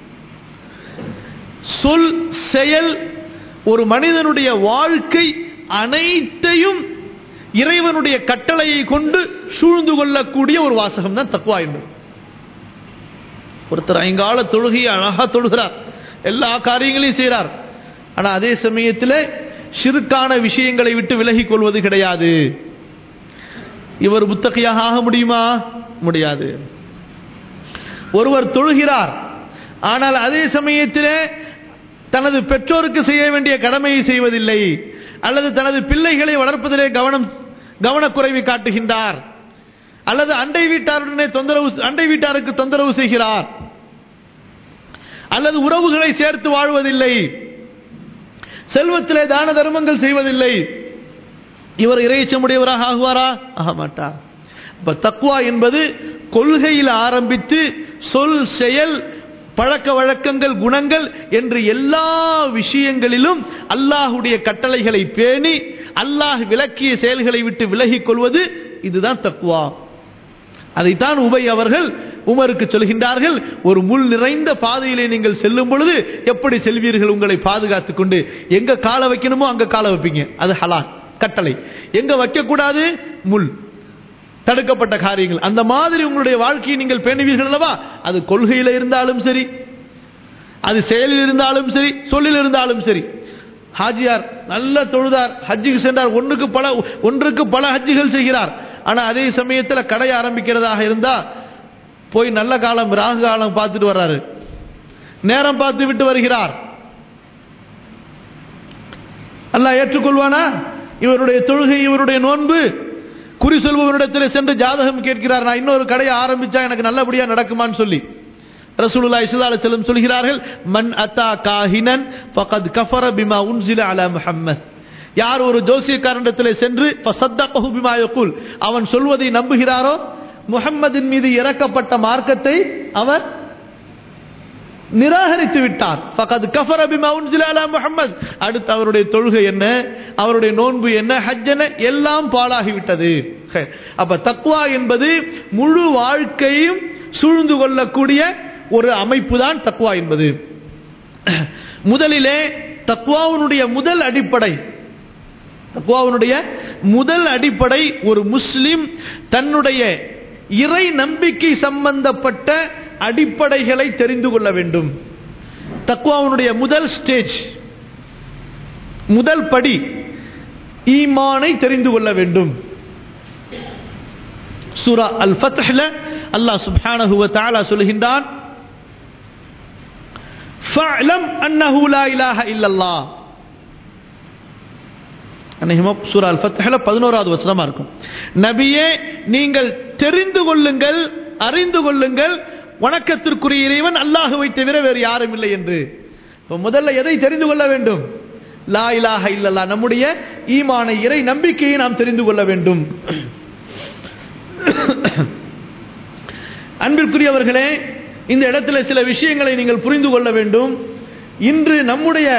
A: சொல் செயல் ஒரு மனிதனுடைய வாழ்க்கை அனைத்தையும் இறைவனுடைய கட்டளையை கொண்டு சூழ்ந்து கொள்ளக்கூடிய ஒரு வாசகம் தான் தக்குவா என்பது ஒருத்தர் ஐங்கால தொழுகையை அழகா தொழுகிறார் எல்லா காரியங்களையும் செய்கிறார் ஆனா அதே சமயத்தில் ஷிருக்கான விஷயங்களை விட்டு விலகிக் கொள்வது கிடையாது இவர் முத்தகையாக ஆக முடியுமா முடியாது ஒருவர் தொழுகிறார் ஆனால் அதே சமயத்திலே தனது பெற்றோருக்கு செய்ய வேண்டிய கடமையை செய்வதில்லை அல்லது தனது பிள்ளைகளை வளர்ப்பதிலே கவனம் கவனக்குறைவை காட்டுகின்றார் அல்லது அண்டை வீட்டாருடனே தொந்தரவு அண்டை வீட்டாருக்கு தொந்தரவு செய்கிறார் அல்லது உறவுகளை சேர்த்து வாழ்வதில்லை செல்வத்திலே தான தர்மங்கள் செய்வதில்லை இவர் இறைச்சமுடையவராக ஆகுவாரா ஆக மாட்டார் அப்ப தக்குவா என்பது கொள்கையில் ஆரம்பித்து சொல் செயல் பழக்க வழக்கங்கள் குணங்கள் என்று எல்லா விஷயங்களிலும் அல்லாஹுடைய கட்டளைகளை பேணி அல்லாஹ் விளக்கிய செயல்களை விட்டு விலகிக் கொள்வது இதுதான் தக்குவா அதைத்தான் உபை அவர்கள் உமருக்கு சொல்கின்றார்கள் ஒரு முள் நிறைந்த பாதையிலே நீங்கள் செல்லும் பொழுது எப்படி செல்வீர்கள் உங்களை பாதுகாத்துக் கொண்டு எங்க காலை வைக்கணுமோ அங்க காலை வைப்பீங்க அது ஹலான் கட்டளை எங்க வைக்க கூடாது முள் தடுக்கப்பட்ட காரியங்கள் அந்த மாதிரி உங்களுடைய வாழ்க்கையை நீங்கள் பேணுவீர்கள் அல்லவா அது கொள்கையில இருந்தாலும் சரி அது செயலில் இருந்தாலும் சரி சொல்லில் இருந்தாலும் சரி ஹாஜியார் நல்ல தொழுதார் ஹஜ்ஜுக்கு சென்றார் ஒன்றுக்கு பல ஒன்றுக்கு பல ஹஜ்ஜுகள் செய்கிறார் ஆனா அதே சமயத்தில் கடை ஆரம்பிக்கிறதாக இருந்தா போய் நல்ல காலம் ராகு காலம் பார்த்துட்டு வர்றாரு நேரம் பார்த்து விட்டு வருகிறார் அல்லாஹ் ஏற்றுக்கொள்வானா இவருடைய தொழுகை இவருடைய நோன்பு குறி சொல்பவரிடத்தில் சென்று ஜாதகம் கேட்கிறார் நான் இன்னொரு கடையை ஆரம்பிச்சா எனக்கு நல்லபடியா நடக்குமான்னு சொல்லி ரசூலுல்லாஹி ஸல்லல்லாஹு அலைஹி வஸல்லம் சொல்கிறார்கள் மன் அத்தா காஹினன் ஃபகத் கஃபர பிமா உன்சில அலா முஹம்மத் யார் ஒரு ஜோசியக்காரனிடத்தில் சென்று ஃபஸத்தகஹு பிமா யகுல் அவன் சொல்வதை நம்புகிறாரோ முஹம்மதின் மீது இறக்கப்பட்ட மார்க்கத்தை அவர் நிராகரித்து விட்டார் ஃபகத் கஃபர பிமா உன்சில அலா முஹம்மத் அடுத்து அவருடைய தொழுகை என்ன அவருடைய நோன்பு என்ன ஹஜ் என்ன எல்லாம் பாழாகிவிட்டது அப்ப தக்வா என்பது முழு வாழ்க்கையும் சூழ்ந்து கொள்ளக்கூடிய ஒரு அமைப்பு தான் தக்வா என்பது முதலிலே தக்வாவுடைய முதல் அடிப்படை தக்வாவுடைய முதல் அடிப்படை ஒரு முஸ்லிம் தன்னுடைய இறை நம்பிக்கை சம்பந்தப்பட்ட அடிப்படைகளை தெரிந்து கொள்ள வேண்டும் தக்குவாவுடைய முதல் ஸ்டேஜ் முதல் படி ஈமானை தெரிந்து கொள்ள வேண்டும் சூரா அல் ஃபத்ஹ்ல அல்லாஹ் சுப்ஹானஹு வ தஆலா சொல்கின்றான் ஃபஅலம் அன்னஹு லா இலாஹ இல்லல்லாஹ் அநேகமா சூரா அல் ஃபத்ஹ்ல 11வது வசனமா இருக்கும் நபியே நீங்கள் தெரிந்து கொள்ளுங்கள் அறிந்து கொள்ளுங்கள் வணக்கத்திற்குரிய இறைவன் அல்லாஹுவை தவிர வேறு யாரும் இல்லை என்று இப்ப முதல்ல எதை தெரிந்து கொள்ள வேண்டும் லா இலாஹ இல்லல்லா நம்முடைய ஈமான இறை நம்பிக்கையை நாம் தெரிந்து கொள்ள வேண்டும் அன்பிற்குரியவர்களே இந்த இடத்துல சில விஷயங்களை நீங்கள் புரிந்து கொள்ள வேண்டும் இன்று நம்முடைய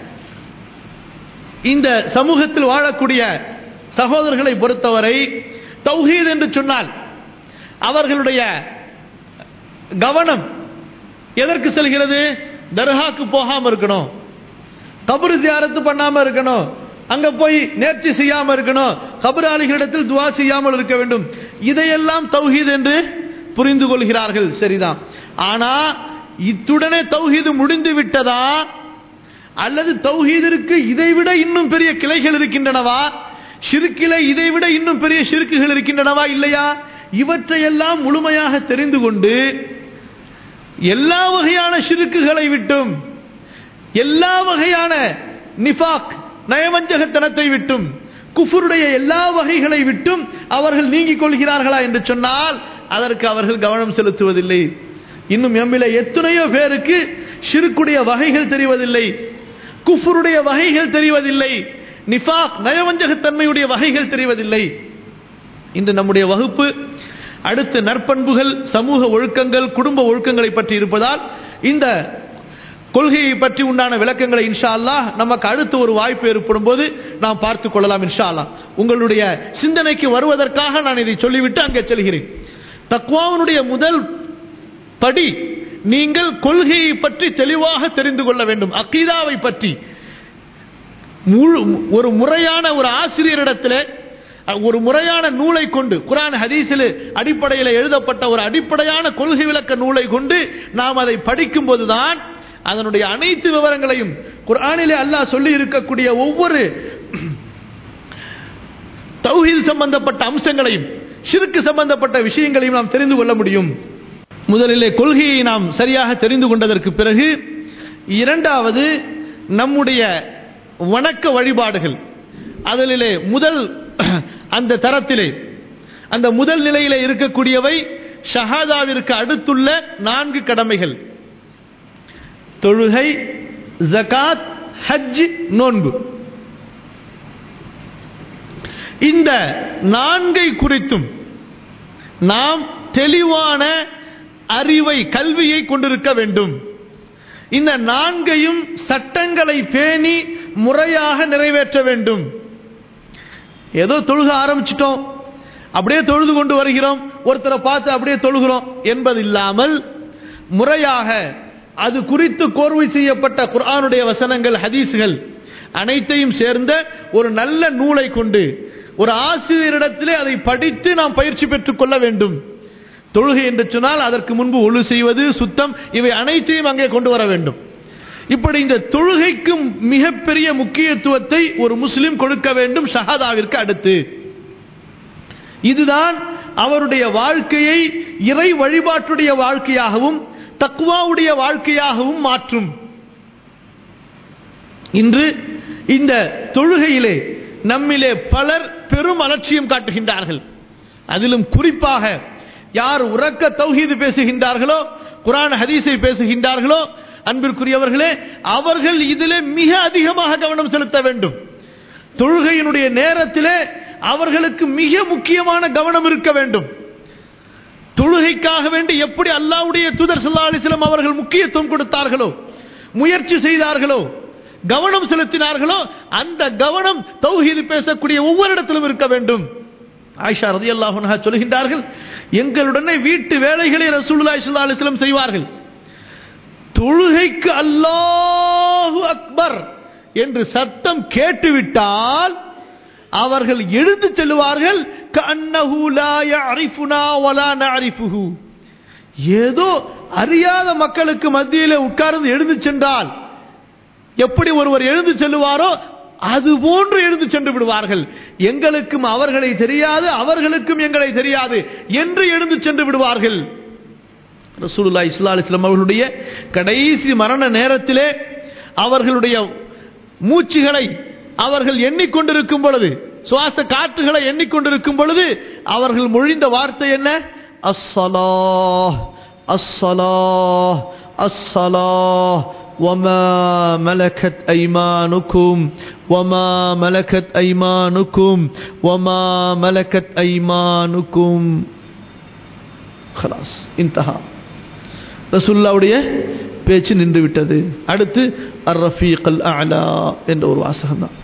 A: இந்த சமூகத்தில் வாழக்கூடிய சகோதரர்களை பொறுத்தவரை தௌஹீத் என்று சொன்னால் அவர்களுடைய கவனம் எதற்கு செல்கிறது தர்காக்கு போகாம இருக்கணும் கபரு ஜியாரத்து பண்ணாம இருக்கணும் அங்க போய் நேர்ச்சி செய்யாம இருக்கணும் கபராளிகளிடத்தில் துவா செய்யாமல் இருக்க வேண்டும் இதையெல்லாம் தௌஹீத் என்று புரிந்து கொள்கிறார்கள் சரிதான் ஆனா இத்துடனே தௌஹீது முடிந்து விட்டதா அல்லது தௌஹீதிற்கு இதைவிட இன்னும் பெரிய கிளைகள் இருக்கின்றனவா ஷிருக்கில இதைவிட இன்னும் பெரிய ஷிருக்குகள் இருக்கின்றனவா இல்லையா இவற்றையெல்லாம் முழுமையாக தெரிந்து கொண்டு எல்லா வகையான ஷிருக்குகளை விட்டும் எல்லா வகையான நிஃபாக் நயவஞ்சகத்தனத்தை விட்டும் குஃபருடைய எல்லா வகைகளை விட்டும் அவர்கள் நீங்கிக் கொள்கிறார்களா என்று சொன்னால் அதற்கு அவர்கள் கவனம் செலுத்துவதில்லை இன்னும் எம்மில எத்தனையோ பேருக்கு ஷிருக்குடைய வகைகள் தெரிவதில்லை குஃபருடைய வகைகள் தெரிவதில்லை நிஃபாக் நயவஞ்சகத்தன்மையுடைய வகைகள் தெரிவதில்லை இன்று நம்முடைய வகுப்பு அடுத்த நற்பண்புகள் சமூக ஒழுக்கங்கள் குடும்ப ஒழுக்கங்களை பற்றி இருப்பதால் இந்த கொள்கையை பற்றி உண்டான விளக்கங்களை இன்ஷா அல்லாஹ் நமக்கு அடுத்து ஒரு வாய்ப்பு ஏற்படும் போது நாம் பார்த்துக் கொள்ளலாம் இன்ஷா அல்லாஹ் உங்களுடைய சிந்தனைக்கு வருவதற்காக நான் இதை சொல்லிவிட்டு அங்கே செல்கிறேன் தக்வாவுடைய முதல் படி நீங்கள் கொள்கையை பற்றி தெளிவாக தெரிந்து கொள்ள வேண்டும் அக்கீதாவை பற்றி முழு ஒரு முறையான ஒரு ஆசிரியரிடத்தில் ஒரு முறையான நூலை கொண்டு குரான் ஹதீஸில் அடிப்படையில் எழுதப்பட்ட ஒரு அடிப்படையான கொள்கை விளக்க நூலை கொண்டு நாம் அதை படிக்கும் போதுதான் அதனுடைய அனைத்து விவரங்களையும் குரானிலே அல்லாஹ் சொல்லி இருக்கக்கூடிய ஒவ்வொரு தௌஹீத் சம்பந்தப்பட்ட அம்சங்களையும் ஷிருக்கு சம்பந்தப்பட்ட விஷயங்களையும் நாம் தெரிந்து கொள்ள முடியும் முதலிலே கொள்கையை நாம் சரியாக தெரிந்து கொண்டதற்கு பிறகு இரண்டாவது நம்முடைய வணக்க வழிபாடுகள் அதிலே முதல் அந்த தரத்திலே அந்த முதல் நிலையிலே இருக்கக்கூடியவை ஷஹாதாவிற்கு அடுத்துள்ள நான்கு கடமைகள் தொழுகை ஜகாத் ஹஜ் நோன்பு இந்த நான்கை குறித்தும் நாம் தெளிவான அறிவை கல்வியை கொண்டிருக்க வேண்டும் இந்த நான்கையும் சட்டங்களை பேணி முறையாக நிறைவேற்ற வேண்டும் ஏதோ தொழுக ஆரம்பிச்சிட்டோம் அப்படியே தொழுது கொண்டு வருகிறோம் ஒருத்தரை பார்த்து அப்படியே தொழுகிறோம் என்பது இல்லாமல் முறையாக அது குறித்து கோர்வை செய்யப்பட்ட குர்ஆனுடைய வசனங்கள் ஹதீஸ்கள் அனைத்தையும் சேர்ந்த ஒரு நல்ல நூலை கொண்டு ஒரு ஆசிரியரிடத்திலே அதை படித்து நாம் பயிற்சி பெற்றுக் கொள்ள வேண்டும் தொழுகை என்று சொன்னால் அதற்கு முன்பு ஒழு செய்வது சுத்தம் இவை அனைத்தையும் அங்கே கொண்டு வர வேண்டும் இப்படி இந்த தொழுகைக்கும் மிகப்பெரிய முக்கியத்துவத்தை ஒரு முஸ்லிம் கொடுக்க வேண்டும் ஷஹாதாவிற்கு அடுத்து இதுதான் அவருடைய வாழ்க்கையை இறை வழிபாட்டுடைய வாழ்க்கையாகவும் தக்குவாவுடைய வாழ்க்கையாகவும் மாற்றும் இன்று இந்த தொழுகையிலே நம்மிலே பலர் பெரும் அலட்சியம் காட்டுகின்றார்கள் அதிலும் குறிப்பாக யார் உறக்க தௌஹீது பேசுகின்றார்களோ குரான் ஹதீஸை பேசுகின்றார்களோ அன்பிற்குரியவர்களே அவர்கள் இதிலே மிக அதிகமாக கவனம் செலுத்த வேண்டும் தொழுகையினுடைய நேரத்திலே அவர்களுக்கு மிக முக்கியமான கவனம் இருக்க வேண்டும் தொழுகைக்காக வேண்டி எப்படி அல்லாவுடைய தூதர் சல்லா அலிஸ்லாம் அவர்கள் முக்கியத்துவம் கொடுத்தார்களோ முயற்சி செய்தார்களோ கவனம் செலுத்தினார்களோ அந்த கவனம் தௌஹீது பேசக்கூடிய ஒவ்வொரு இடத்திலும் இருக்க வேண்டும் ஆயிஷா ரதி அல்லாஹ் சொல்கின்றார்கள் எங்களுடனே வீட்டு வேலைகளை ரசூலுல்லாஹி ஸல்லல்லாஹு அலைஹி வஸல்லம் செய்வார்கள் தொழுகைக்கு அல்லாஹு அக்பர் என்று சத்தம் கேட்டுவிட்டால் அவர்கள் எழுந்து செல்வார்கள் கன்னஹு லா யஅரிஃபுனா வலா நஅரிஃபுஹு ஏதோ அறியாத மக்களுக்கு மத்தியிலே உட்கார்ந்து எழுந்து சென்றால் எப்படி ஒருவர் எழுந்து செல்லுவாரோ அது போன்று எழுந்து சென்று விடுவார்கள் எங்களுக்கும் அவர்களை தெரியாது அவர்களுக்கும் எங்களை தெரியாது என்று எழுந்து சென்று விடுவார்கள் ரசூலுல்லாஹி ஸல்லல்லாஹு அலைஹி வஸல்லம் அவர்களுடைய கடைசி மரண நேரத்திலே அவர்களுடைய மூச்சுகளை அவர்கள் எண்ணிக்கொண்டிருக்கும் பொழுது சுவாச காற்றுகளை எண்ணிக்கொண்டிருக்கும் பொழுது அவர்கள் மொழிந்த வார்த்தை என்ன அஸ்ஸலா அஸ்ஸலா அஸ்ஸலா وما ملكت أيمانكم وما ملكت أيمانكم وما ملكت أيمانكم خلاص انتهى ரசுல்லாவுடைய பேச்சு நின்று விட்டது அடுத்து அர் ரஃபீக் அல் அலா என்ற ஒரு வாசகம் தான்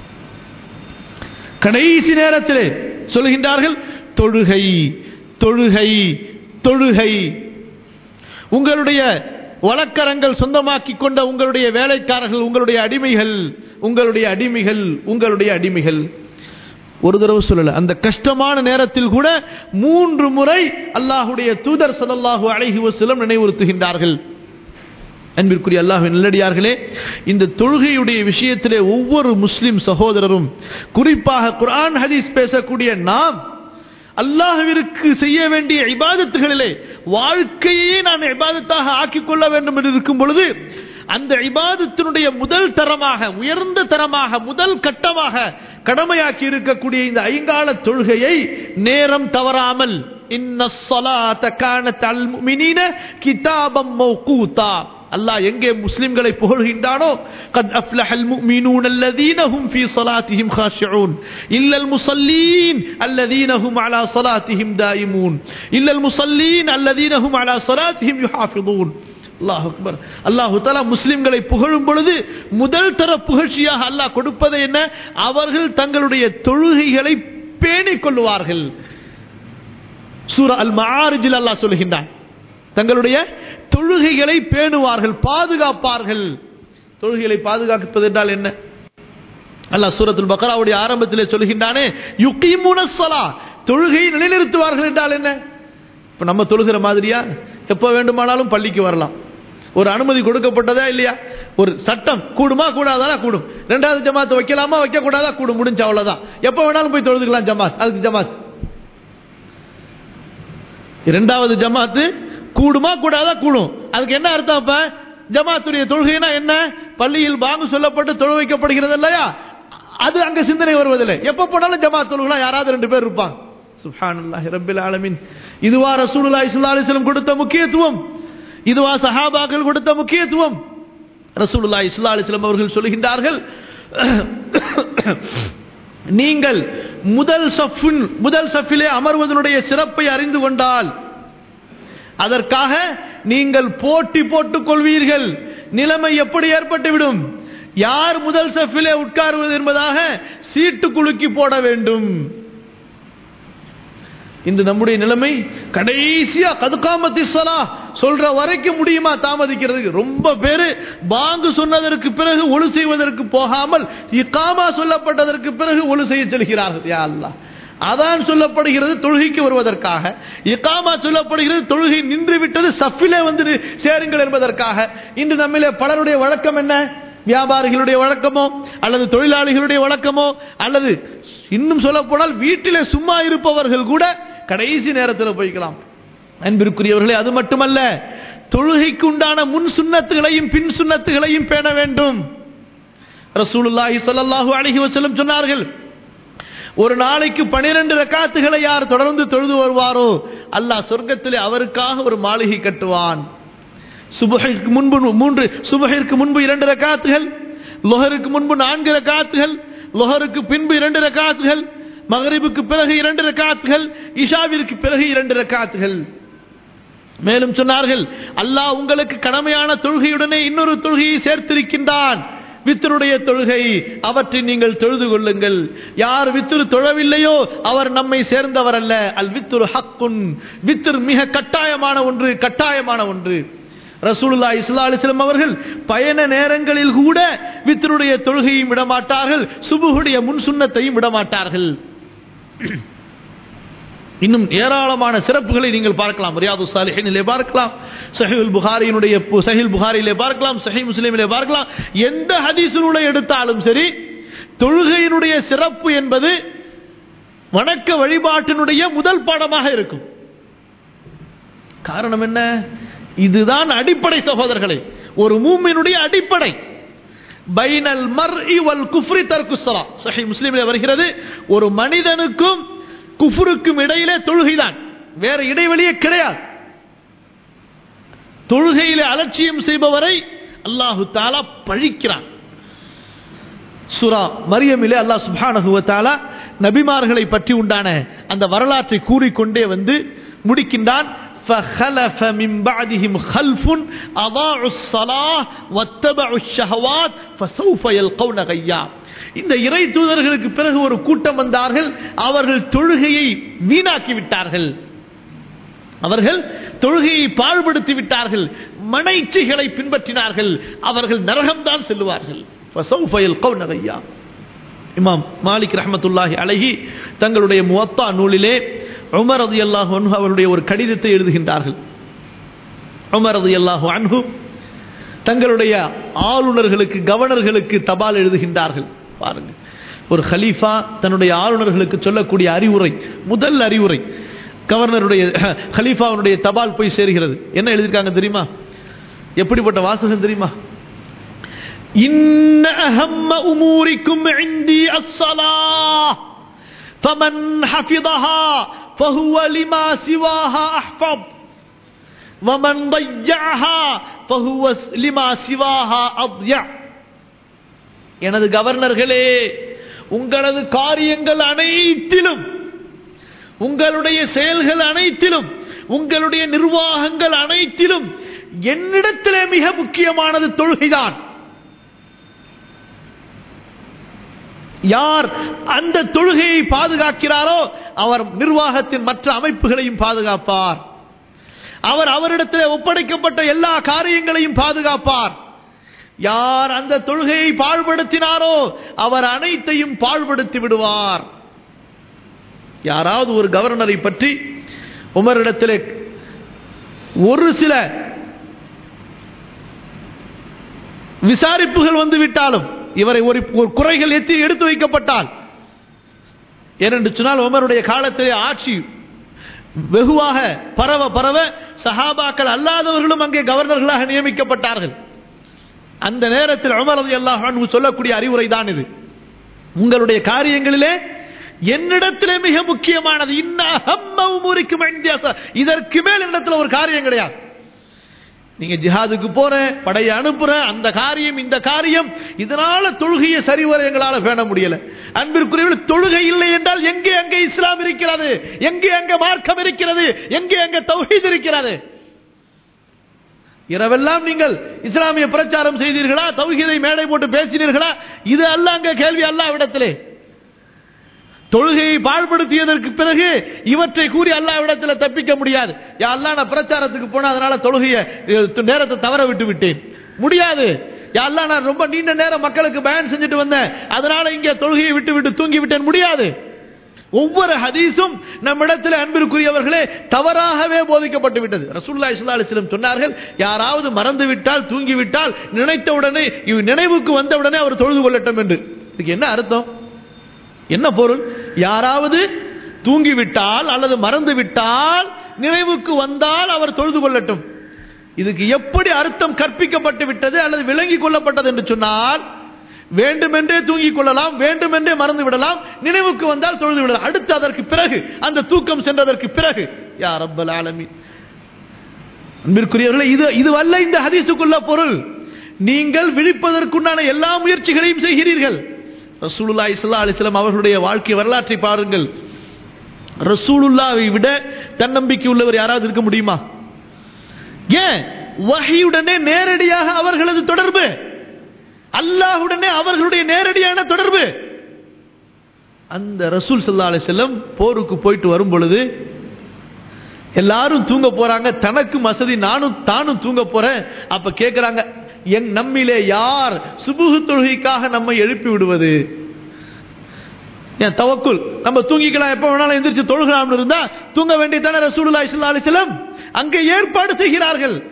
A: கடைசி நேரத்திலே சொல்கின்றார்கள் தொழுகை தொழுகை தொழுகை உங்களுடைய வழக்கரங்கள் சொந்தமாக்கி கொண்ட உங்களுடைய வேலைக்காரர்கள் உங்களுடைய அடிமைகள் உங்களுடைய அடிமைகள் உங்களுடைய அடிமைகள் ஒரு தடவை சொல்லல அந்த கஷ்டமான நேரத்தில் கூட மூன்று முறை அல்லாஹுடைய தூதர் ஸல்லல்லாஹு அலைஹி வஸல்லம் நினைவுறுத்துகின்றார்கள் அன்பிற்குரிய அல்லாஹ்வின் நல்லடியார்களே இந்த தொழுகையுடைய விஷயத்திலே ஒவ்வொரு முஸ்லிம் சகோதரரும் குறிப்பாக குர்ஆன் ஹதீஸ் பேசக்கூடிய நாம் அல்லாஹ்விற்கு செய்ய வேண்டிய இபாதத்துகளிலே வாழ்க்கையே நாம் இபாதத்தாக ஆக்கிக் கொள்ள வேண்டும் என்று இருக்கும் பொழுது அந்த இபாதத்தினுடைய முதல் தரமாக உயர்ந்த தரமாக முதல் கட்டமாக கடமையாக்கி இருக்கக்கூடிய இந்த ஐங்கால தொழுகையை நேரம் தவறாமல் இன்ன ஸலாத்த கானத் அல் முஃமினீன கிதாபம் மௌகூதா அல்லாஹ் எங்கே முஸ்லிம்களை புகழ்கின்றானோ قد افلح المؤمنون الذين هم في صلاتهم خاشعون الا المصلين الذين هم على صلاتهم دائمون الا المصلين الذين هم على صلاتهم يحافظون அல்லாஹ் அக்பர் அல்லாஹு தஆலா முஸ்லிம்களை புகழும் பொழுது முதல் தர புகழ்ச்சியாக அல்லாஹ் கொடுப்பது என்ன அவர்கள் தங்களுடைய தொழுகைகளை பேணிக் கொள்வார்கள் சூரா அல் மஆரிஜில் அல்லாஹ் சொல்கின்றான் தங்களுடைய தொழுகைகளை பேணுவார்கள் பாதுகாப்பார்கள் தொழுகைகளை பாதுகாப்பது என்றால் என்ன அல்லாஹ் சூரத்துல் பக்ராவுடைய ஆரம்பத்திலே சொல்கின்றானே யுகீமுன ஸலா தொழுகையை நிலைநிறுத்துவார்கள் என்றால் என்ன இப்ப நம்ம தொழுகிற மாதிரியா எப்ப வேண்டுமானாலும் பள்ளிக்கு வரலாம் ஒரு அனுமதி கொடுக்கப்பட்டதா இல்லையா ஒரு சட்டம் கூடுமா கூடாதானா கூடும் ரெண்டாவது ஜமாத் வைக்கலாமா வைக்க கூடாதா கூடும் முடிஞ்ச அவ்வளவுதான் எப்ப வேணாலும் போய் தொழுதுக்கலாம் ஜமாத் அதுக்கு ஜமாத் இரண்டாவது ஜமாத்து கூடுமா கூடாதா கூடும் அதுக்கு என்ன அர்த்தம் அப்ப ஜமாத்துடைய தொழுகைனா என்ன பள்ளியில் பாங்கு சொல்லப்பட்டு தொழு வைக்கப்படுகிறது இல்லையா அது அங்க சிந்தனை வருவதில்லை எப்ப போனாலும் ஜமாத் தொழுகலாம் யாராவது ரெண்டு பேர் இருப்பாங்க சுப்ஹானல்லாஹி ரப்பில் ஆலமீன் இதுவா ரசூலுல்லாஹி ஸல்லல்லாஹு அலைஹி வஸல்லம் கொடுத்த முக்கியத்துவம் இதுவா சஹாபாக்கள் கொடுத்த முக்கியத்துவம் ரசூலுல்லாஹி ஸல்லல்லாஹு அலைஹி வஸல்லம் அவர்கள் சொல்கின்றார்கள் நீங்கள் முதல் சஃபின் முதல் சஃபிலே அமர்வதனுடைய சிறப்பை அறிந்து கொண்டால் அதற்காக நீங்கள் போட்டி போட்டுக் கொள்வீர்கள் நிலைமை எப்படி ஏற்பட்டுவிடும் யார் முதல் சஃபிலே உட்காருவது என்பதாக சீட்டு குலுக்கி போட வேண்டும் இன்று நம்முடைய நிலைமை கடைசியா கதுகாமத்தி சலா சொல்ற வரைக்கும் முடியுமா தாமதிக்கிறதுக்கு ரொம்ப பேரு பாங்கு சொன்னதற்கு பிறகு ஒழு செய்வதற்கு போகாமல் இக்காமா சொல்லப்பட்டதற்கு பிறகு ஒழு செய்ய செல்கிறார்கள் யா அல்லாஹ் அதான் சொல்லப்படுகிறது தொழுகைக்கு வருவதற்காக இக்காமா சொல்லப்படுகிறது தொழுகை நின்று விட்டது சஃபிலே வந்து சேருங்கள் என்பதற்காக இன்று நம்மிலே பலருடைய வழக்கம் என்ன வியாபாரிகளுடைய வழக்கமோ அல்லது தொழிலாளிகளுடைய வழக்கமோ அல்லது இன்னும் சொல்ல போனால் வீட்டிலே சும்மா இருப்பவர்கள் கூட கடைசி நேரத்தில் போய்க்கலாம் அன்பிற்குரியவர்களே அது மட்டுமல்ல தொழுகைக்கு உண்டான முன் சுண்ணத்துகளையும் பின் சுண்ணத்துகளையும் பேண வேண்டும் ரசூலுல்லாஹி ஸல்லல்லாஹு அலைஹி வஸல்லம் சொன்னார்கள் ஒரு நாளைக்கு பனிரெண்டு ரக்காத்துகளை யார் தொடர்ந்து தொழுது வருவாரோ அல்லாஹ் சொர்க்கத்திலே அவருக்காக ஒரு மாளிகை கட்டுவான் சுபஹிற்கு முன்பு மூன்று சுபஹிற்கு முன்பு இரண்டு ரக்காத்துகள் லொஹருக்கு முன்பு நான்கு ரக்காத்துகள் லொஹருக்கு பின்பு இரண்டு ரக்காத்துகள் மகரிபுக்கு பிறகு இரண்டு ரக்காத்துகள் இஷாவிற்கு பிறகு இரண்டு ரக்காத்துகள் மேலும் சொன்னார்கள் அல்லாஹ் உங்களுக்கு கடமையான தொழுகையுடனே இன்னொரு தொழுகையை சேர்த்திருக்கின்றான் வித்தருடைய தொழுகை அவற்றை நீங்கள் தொழுது கொள்ளுங்கள் யார் வித்துரு தொழவில்லையோ அவர் நம்மை சேர்ந்தவர் அல்ல அல் வித்துரு ஹக்குன் வித்துர் மிக கட்டாயமான ஒன்று கட்டாயமான ஒன்று ரசூலுல்லா இஸ்லா அலிஸ்லம் அவர்கள் பயண நேரங்களில் கூட வித்தருடைய தொழுகையும் விடமாட்டார்கள் சுபுகுடைய முன் சுண்ணத்தையும் விடமாட்டார்கள் இன்னும் ஏராளமான சிறப்புகளை நீங்கள் பார்க்கலாம் ரியாது சாலிஹினிலே பார்க்கலாம் சஹில் புகாரியினுடைய சஹில் புகாரியிலே பார்க்கலாம் சஹி முஸ்லீமிலே பார்க்கலாம் எந்த ஹதீஸ் நூலை எடுத்தாலும் சரி தொழுகையினுடைய சிறப்பு என்பது வணக்க வழிபாட்டினுடைய முதல் பாடமாக இருக்கும் காரணம் என்ன இதுதான் அடிப்படை சகோதரர்களே ஒரு மூமினுடைய அடிப்படை பைனல் மர் வல் குஃப்ரி தர்குசலா சஹி முஸ்லீமில் வருகிறது ஒரு மனிதனுக்கும் குஃபுருக்கும் இடையிலே தொழுகைதான் வேற இடைவெளியே கிடையாது தொழுகையிலே அலட்சியம் செய்பவரை அல்லாஹு தாலா பழிக்கிறான் சுரா மரியமிலே அல்லாஹ் சுப்ஹானஹு வ தஆலா நபிமார்களை பற்றி உண்டான அந்த வரலாற்றை கூறிக்கொண்டே வந்து முடிக்கின்றான் فخلف من بعدهم خلف أضاعوا الصلاة واتبعوا الشهوات فسوف يلقون غيا இந்த இறை தூதர்களுக்கு பிறகு ஒரு கூட்டம் வந்தார்கள் அவர்கள் தொழுகையை வீணாக்கி விட்டார்கள் அவர்கள் தொழுகையை பாழ்படுத்தி விட்டார்கள் மனைச்சிகளை பின்பற்றினார்கள் அவர்கள் நரகம்தான் செல்லுவார்கள் فسوف يلقون غيا இமாம் மாலிக் ரஹமத்துல்லாஹி அழகி தங்களுடைய முவத்தா நூலிலே உமர் ரதி அல்லாஹு அன்ஹு அவருடைய ஒரு கடிதத்தை எழுதுகின்றார்கள் உமர் ரதி அல்லாஹு அன்ஹு தங்களுடைய ஆளுநர்களுக்கு கவர்னர்களுக்கு தபால் எழுதுகின்றார்கள் பாருங்க ஒரு ஹலீஃபா தன்னுடைய ஆளுநர்களுக்கு சொல்லக்கூடிய அறிவுரை முதல் அறிவுரை கவர்னருடைய ஹலீஃபாவுடைய தபால் போய் சேர்கிறது என்ன எழுதியிருக்காங்க தெரியுமா எப்படிப்பட்ட வாசகம் தெரியுமா إن أهم أموركم عندي الصلاة فمن حفظها فهو لما سواها أحفظ ومن ضيعها فهو لما سواها أضيع எனது கவர்னர்களே உங்களது காரியங்கள் அனைத்திலும் உங்களுடைய செயல்கள் அனைத்திலும் உங்களுடைய நிர்வாகங்கள் அனைத்திலும் என்னிடத்திலே மிக முக்கியமானது தொழுகைதான் யார் அந்த தொழுகையை பாதுகாக்கிறாரோ அவர் நிர்வாகத்தின் மற்ற அமைப்புகளையும் பாதுகாப்பார் அவர் அவரிடத்தில் ஒப்படைக்கப்பட்ட எல்லா காரியங்களையும் பாதுகாப்பார் யார் அந்த தொழுகையை பாழ்படுத்தினாரோ அவர் அனைத்தையும் பாழ்படுத்தி விடுவார் யாராவது ஒரு கவர்னரை பற்றி உமரிடத்தில் ஒரு சில விசாரிப்புகள் வந்து விட்டாலும் இவரை ஒரு குறைகள் எத்தி எடுத்து வைக்கப்பட்டால் ஏனென்று சொன்னால் உமருடைய காலத்திலே ஆட்சி வெகுவாக பரவ பரவ சஹாபாக்கள் அல்லாதவர்களும் அங்கே கவர்னர்களாக நியமிக்கப்பட்டார்கள் அந்த நேரத்தில் உமரது அல்லாஹ் சொல்லக்கூடிய அறிவுரை தான் இது உங்களுடைய காரியங்களிலே என்னிடத்திலே மிக முக்கியமானது இன்னும் இதற்கு மேல் என்னிடத்தில் ஒரு காரியம் கிடையாது நீங்க ஜிஹாதுக்கு போற படையை அனுப்புற அந்த காரியம் இந்த காரியம் இதனால தொழுகையை சரிவர எங்களால பேண முடியல அன்பிற்குரியவர்கள் தொழுகை இல்லை என்றால் எங்கே அங்கே இஸ்லாம் இருக்கிறது எங்கே அங்கே மார்க்கம் இருக்கிறது எங்கே அங்கே தௌஹீத் இருக்கிறது இரவெல்லாம் நீங்கள் இஸ்லாமிய பிரச்சாரம் செய்தீர்களா தௌஹீதை மேடை போட்டு பேசினீர்களா இது அல்ல அங்க கேள்வி அல்லாவிடத்திலே தொழுகையை பாழ்படுத்தியதற்கு பிறகு இவற்றை கூறி அல்லாவிடத்தில் தப்பிக்க முடியாது யா அல்லா நான் பிரச்சாரத்துக்கு போன அதனால தொழுகைய நேரத்தை தவற விட்டு விட்டேன் முடியாது யா அல்லா நான் ரொம்ப நீண்ட நேரம் மக்களுக்கு பயன் செஞ்சுட்டு வந்தேன் அதனால இங்க தொழுகையை விட்டு விட்டு தூங்கி விட்டேன் முடியாது ஒவ்வொரு ஹதீஸும் நம்மிடத்தில் அன்பிற்குரியவர்களே தவறாகவே போதிக்கப்பட்டு விட்டது ரசூல்லா இஸ்லா அலிஸ்லம் சொன்னார்கள் யாராவது மறந்து விட்டால் தூங்கி விட்டால் நினைத்த உடனே நினைவுக்கு வந்த உடனே அவர் தொழுது கொள்ளட்டும் என்று இதுக்கு என்ன அர்த்தம் என்ன பொருள் யாராவது தூங்கிவிட்டால் அல்லது மறந்து விட்டால் நினைவுக்கு வந்தால் அவர் தொழுது கொள்ளட்டும் இதுக்கு எப்படி அர்த்தம் கற்பிக்கப்பட்டு விட்டது அல்லது விளங்கி கொள்ளப்பட்டது என்று சொன்னால் வேண்டுமென்றே தூங்கிக் கொள்ளலாம் வேண்டுமென்றே மறந்து விடலாம் நினைவுக்கு வந்தால் தொழுது விடலாம் அடுத்து அதற்கு பிறகு அந்த தூக்கம் சென்றதற்கு பிறகு யார் அப்பல் ஆலமி அன்பிற்குரியவர்களே இது இதுவல்ல இந்த ஹதீசுக்குள்ள பொருள் நீங்கள் விழிப்பதற்குண்டான எல்லா முயற்சிகளையும் செய்கிறீர்கள் ரசூலுல்லா இஸ்லா அலிஸ்லாம் அவர்களுடைய வாழ்க்கை வரலாற்றை பாருங்கள் ரசூலுல்லாவை விட தன்னம்பிக்கை உள்ளவர் யாராவது இருக்க முடியுமா ஏன் வகையுடனே நேரடியாக அவர்களது தொடர்பு அல்லாஹுடனே அவர்களுடைய நேரடியான தொடர்பு அந்த ரசூல் சல்லா அலி செல்லம் போருக்கு போயிட்டு வரும் பொழுது எல்லாரும் தூங்க போறாங்க தனக்கு வசதி நானும் தானும் தூங்க போறேன் அப்ப கேட்கிறாங்க என் நம்மிலே யார் சுபுகு தொழுகைக்காக நம்மை எழுப்பி விடுவது என் தவக்குள் நம்ம தூங்கிக்கலாம் எப்ப வேணாலும் எந்திரிச்சு தொழுகலாம்னு இருந்தா தூங்க வேண்டியதான ரசூலுல்லா இஸ்லா அலிஸ்லாம் அங்கே ஏற்பாடு செய்கிறார்கள்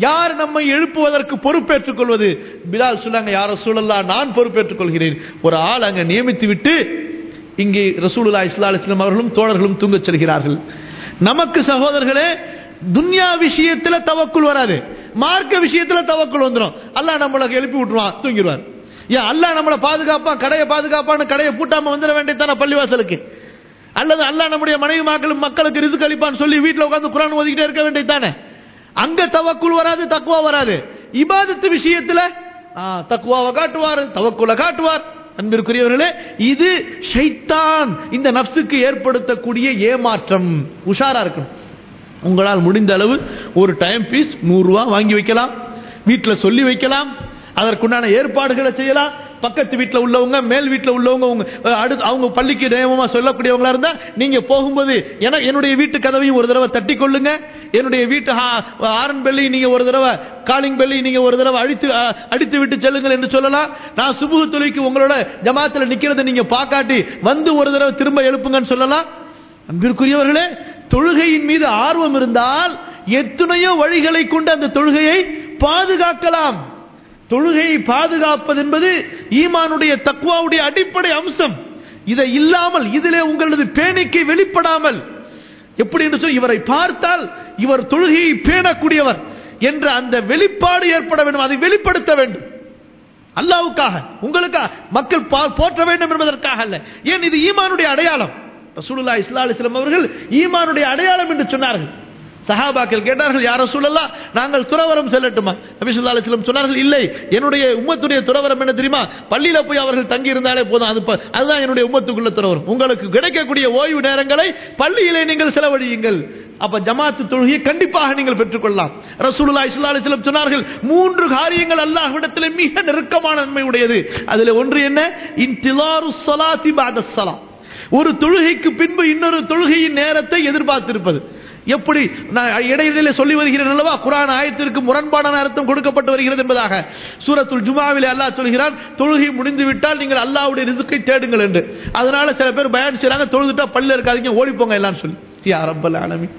A: யார் நம்மை எழுப்புவதற்கு பொறுப்பேற்றுக் கொள்வது பிலால் சொன்னாங்க யார சூழல்லா நான் பொறுப்பேற்றுக் கொள்கிறேன் ஒரு ஆள் அங்க நியமித்து விட்டு இங்கே ரசூலுல்லா இஸ்லா அலிஸ்லாம் அவர்களும் தோழர்களும் தூங்கச் செல்கிறார்கள் நமக்கு சகோதரர்களே துன்யா விஷயத்துல தவக்குள் வராது மார்க்க விஷயத்துல தவக்குள் வந்துடும் அல்லாஹ் நம்மளை எழுப்பி விட்டுருவான் தூங்கிடுவார் ஏன் அல்லாஹ் நம்மளை பாதுகாப்பா கடையை பாதுகாப்பான்னு கடையை பூட்டாம வந்துட வேண்டியதான பள்ளிவாசலுக்கு அல்லது அல்லாஹ் நம்முடைய மனைவி மக்களும் மக்களுக்கு ரிசுக்கு அளிப்பான்னு சொல்லி வீட்டில் உட்கார்ந்து குரான் ஓதிக்கிட்டே இருக்க வேண்டியதானே அங்க தவக்குள் வராது தக்குவா வராது இபாதத்து விஷயத்துல ஆ, தக்குவாவை காட்டுவார் தவக்குல காட்டுவார் அன்பிற்குரியவர்களே இது ஷைத்தான் இந்த நப்சுக்கு ஏற்படுத்தக்கூடிய ஏமாற்றம் உஷாரா இருக்கணும் உங்களால் முடிந்த அளவு ஒரு டைம் பீஸ் நூறுரூவா வாங்கி வைக்கலாம் வீட்டில் சொல்லி வைக்கலாம் அதற்குண்டான ஏற்பாடுகளை செய்யலாம் பக்கத்து வீட்டில் உள்ளவங்க மேல் வீட்டில் உள்ளவங்க உங்க அஹ், அடுத்து அவங்க பள்ளிக்கு நேமமா சொல்லக்கூடியவங்களா இருந்தா நீங்க போகும்போது என என்னுடைய வீட்டு கதவையும் ஒரு தடவை தட்டி கொள்ளுங்க என்னுடைய வீட்டு ஹா- ஆரன் பெல்லி நீங்க ஒரு தடவை காலிங் பெல்லி நீங்க ஒரு தடவை அடித்து அஹ், அடித்து விட்டு செல்லுங்கள் என்று சொல்லலாம் நான் சுபுகு தொலைக்கு உங்களோட ஜமாத்துல நிக்கிறத நீங்க பார்க்காட்டி வந்து ஒரு தடவை திரும்ப எழுப்புங்கன்னு சொல்லலாம் அன்பிற்குரியவர்களே தொழுகையின் மீது ஆர்வம் இருந்தால் எத்தனையோ வழிகளை கொண்டு அந்த தொழுகையை பாதுகாக்கலாம் தொழுகையை பாதுகாப்பது என்பது ஈமானுடைய தக்குவாவுடைய அடிப்படை அம்சம் இதை இல்லாமல் இதிலே உங்களது பேணிக்கை வெளிப்படாமல் எப்படி என்று சொல்லி இவரை பார்த்தால் இவர் தொழுகையை பேணக்கூடியவர் என்ற அந்த வெளிப்பாடு ஏற்பட வேண்டும் அதை வெளிப்படுத்த வேண்டும் அல்லாவுக்காக உங்களுக்காக மக்கள் பா- போற்ற வேண்டும் என்பதற்காக அல்ல ஏன் இது ஈமானுடைய அடையாளம் ரசூலுல்லாஹி ஸல்லல்லாஹு அலைஹி வஸல்லம் அவர்கள் ஈமானுடைய அடையாளம் என்று சொன்னார்கள் சஹாபாக்கள் கேட்டார்கள் யார் ரசூலல்லா நாங்கள் துறவரம் செல்லட்டுமா நபி ஸல்லல்லாஹு அலைஹி வஸல்லம் சொன்னார்கள் இல்லை என்னுடைய உம்மத்துடைய துறவரம் என்ன தெரியுமா பள்ளியில போய் அவர்கள் தங்கி இருந்தாலே போதும் அது ப- அதுதான் என்னுடைய உம்மத்துக்குள்ள துறவரம் உங்களுக்கு கிடைக்கக்கூடிய ஓய்வு நேரங்களை பள்ளியிலே நீங்கள் செலவழியுங்கள் அப்ப ஜமாத்து தொழுகையை கண்டிப்பாக நீங்கள் பெற்றுக்கொள்ளலாம் ரசூலுல்லாஹி ஸல்லல்லாஹு அலைஹி வஸல்லம் சொன்னார்கள் மூன்று காரியங்கள் அல்லாஹ்விடத்திலே மிக நெருக்கமான நன்மை உடையது அதில் ஒன்று என்ன இன்திலாரு ஸலாத்தி பஅத ஸலா ஒரு தொழுகைக்கு பின்பு இன்னொரு தொழுகையின் நேரத்தை எதிர்பார்த்திருப்பது எப்படி நான் இடையிடையிலே சொல்லி வருகிறேன் அல்லவா குரான் ஆயத்திற்கு முரண்பாடான அர்த்தம் கொடுக்கப்பட்டு வருகிறது என்பதாக சூரத்துல் ஜுமாவிலே அல்லாஹ் சொல்கிறான் தொழுகை முடிந்து விட்டால் நீங்கள் அல்லாஹ்வுடைய ரிசுக்கை தேடுங்கள் என்று அதனால சில பேர் பயன் செய்றாங்க தொழுதுட்டா பல்ல இருக்காதீங்க ஓடி போங்க எல்லாம் சொல்லி யா ரப்பல் ஆலமீன்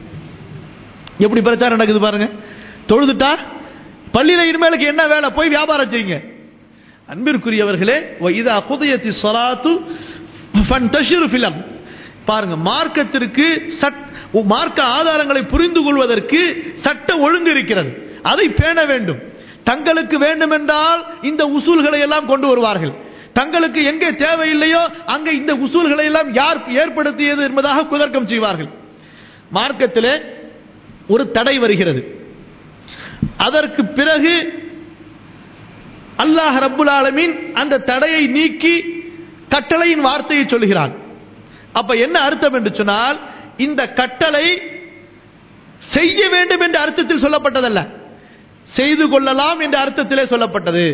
A: எப்படி பிரச்சாரம் நடக்குது பாருங்க தொழுதுட்டா பள்ளியில இனிமேலுக்கு என்ன வேலை போய் வியாபாரம் செய்யுங்க அன்பிற்குரியவர்களே இதா குதயத்தி சலாத்து ஃபன்தஷிரு ஃபில் அர்த். பாருங்க மார்க்கத்திற்கு சட் மார்க்க ஆதாரங்களை புரிந்து கொள்வதற்கு சட்ட ஒழுங்கு இருக்கிறது அதை பேண வேண்டும் தங்களுக்கு வேண்டுமென்றால் இந்த உசூல்களை எல்லாம் கொண்டு வருவார்கள் தங்களுக்கு எங்கே தேவையில்லையோ அங்கே இந்த உசூல்களை எல்லாம் யார் ஏற்படுத்தியது என்பதாக குதர்க்கம் செய்வார்கள் மார்க்கத்திலே ஒரு தடை வருகிறது அதற்கு பிறகு அல்லாஹ் ரப்புல் ஆலமீன் அந்த தடையை நீக்கி கட்டளையின் வார்த்தையை சொல்கிறான் அப்ப என்ன அர்த்தம் என்று சொன்னால் இந்த கட்டளை செய்ய வேண்டும் என்ற அர்த்தத்தில் சொல்லப்பட்டதல்ல செய்து கொள்ளலாம் என்ற அர்த்தத்திலே சொல்லப்பட்டது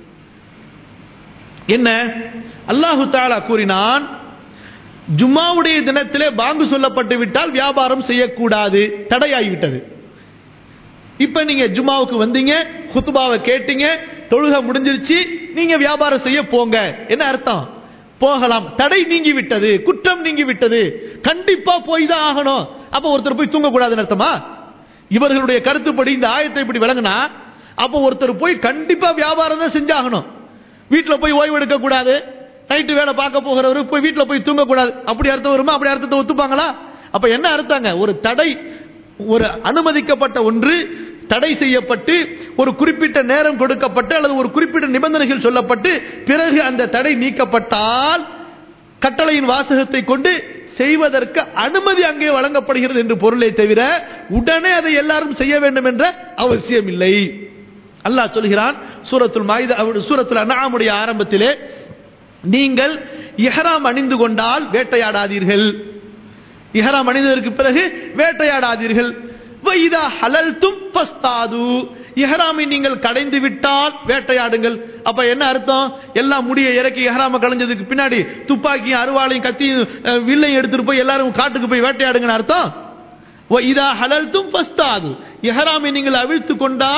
A: என்ன அல்லாஹு தாலா கூறினான் ஜும்மாவுடைய தினத்திலே பாங்கு சொல்லப்பட்டு விட்டால் வியாபாரம் செய்யக்கூடாது தடையாகிவிட்டது இப்ப நீங்க ஜும்மாவுக்கு வந்தீங்க குத்துபாவை கேட்டீங்க தொழுகை முடிஞ்சிருச்சு நீங்க வியாபாரம் செய்ய போங்க என்ன அர்த்தம் போகலாம் தடை நீங்கி விட்டது குற்றம் நீங்கி விட்டது கண்டிப்பா போய் தான் ஆகணும் அப்ப ஒருத்தர் போய் தூங்க கூடாதுன்னு அர்த்தமா இவர்களுடைய கருத்துப்படி இந்த ஆயத்தை இப்படி விளங்குனா அப்ப ஒருத்தர் போய் கண்டிப்பா வியாபாரம் தான் செஞ்சாகணும் வீட்டுல போய் ஓய்வு எடுக்க கூடாது நைட்டு வேலை பார்க்க போகிறவரு போய் வீட்டுல போய் தூங்க கூடாது அப்படி அர்த்தம் வருமா அப்படி அர்த்தத்தை ஒத்துப்பாங்களா அப்ப என்ன அர்த்தங்க ஒரு தடை ஒரு அனுமதிக்கப்பட்ட ஒன்று தடை செய்யப்பட்டு ஒரு குறிப்பிட்ட நேரம் கொடுக்கப்பட்டு அல்லது ஒரு குறிப்பிட்ட நிபந்தனைகள் சொல்லப்பட்டு பிறகு அந்த தடை நீக்கப்பட்டால் கட்டளையின் வாசகத்தை கொண்டு செய்வதற்கு அனுமதி அங்கே வழங்கப்படுகிறது என்று பொருளை தவிர உடனே அதை எல்லாரும் செய்ய வேண்டும் என்ற அவசியம் இல்லை அல்லாஹ் சொல்கிறான் சூரத்துல் மாயுத சூரத்துல் அனாமுடைய ஆரம்பத்திலே நீங்கள் இஹ்ராம் அணிந்து கொண்டால் வேட்டையாடாதீர்கள் இஹ்ராம் அணிந்ததற்கு பிறகு வேட்டையாடாதீர்கள் வைதா ஹலல்தும் பஸ்தாது இஹ்ராமை நீங்கள் கடைந்து விட்டால் வேட்டையாடுங்கள் அப்ப என்ன அர்த்தம் எல்லாம் முடிய இறக்கி இஹ்ராம கலைஞ்சதுக்கு பின்னாடி துப்பாக்கியும் அருவாளையும் கத்தியும் அஹ், வில்லையும் எடுத்துட்டு போய் எல்லாரும் காட்டுக்கு போய் வேட்டையாடுங்கன்னு அர்த்தம் இதா ஹலல்தும் பஸ்தாது இஹ்ராமை நீங்கள் அவிழ்த்து கொண்டால்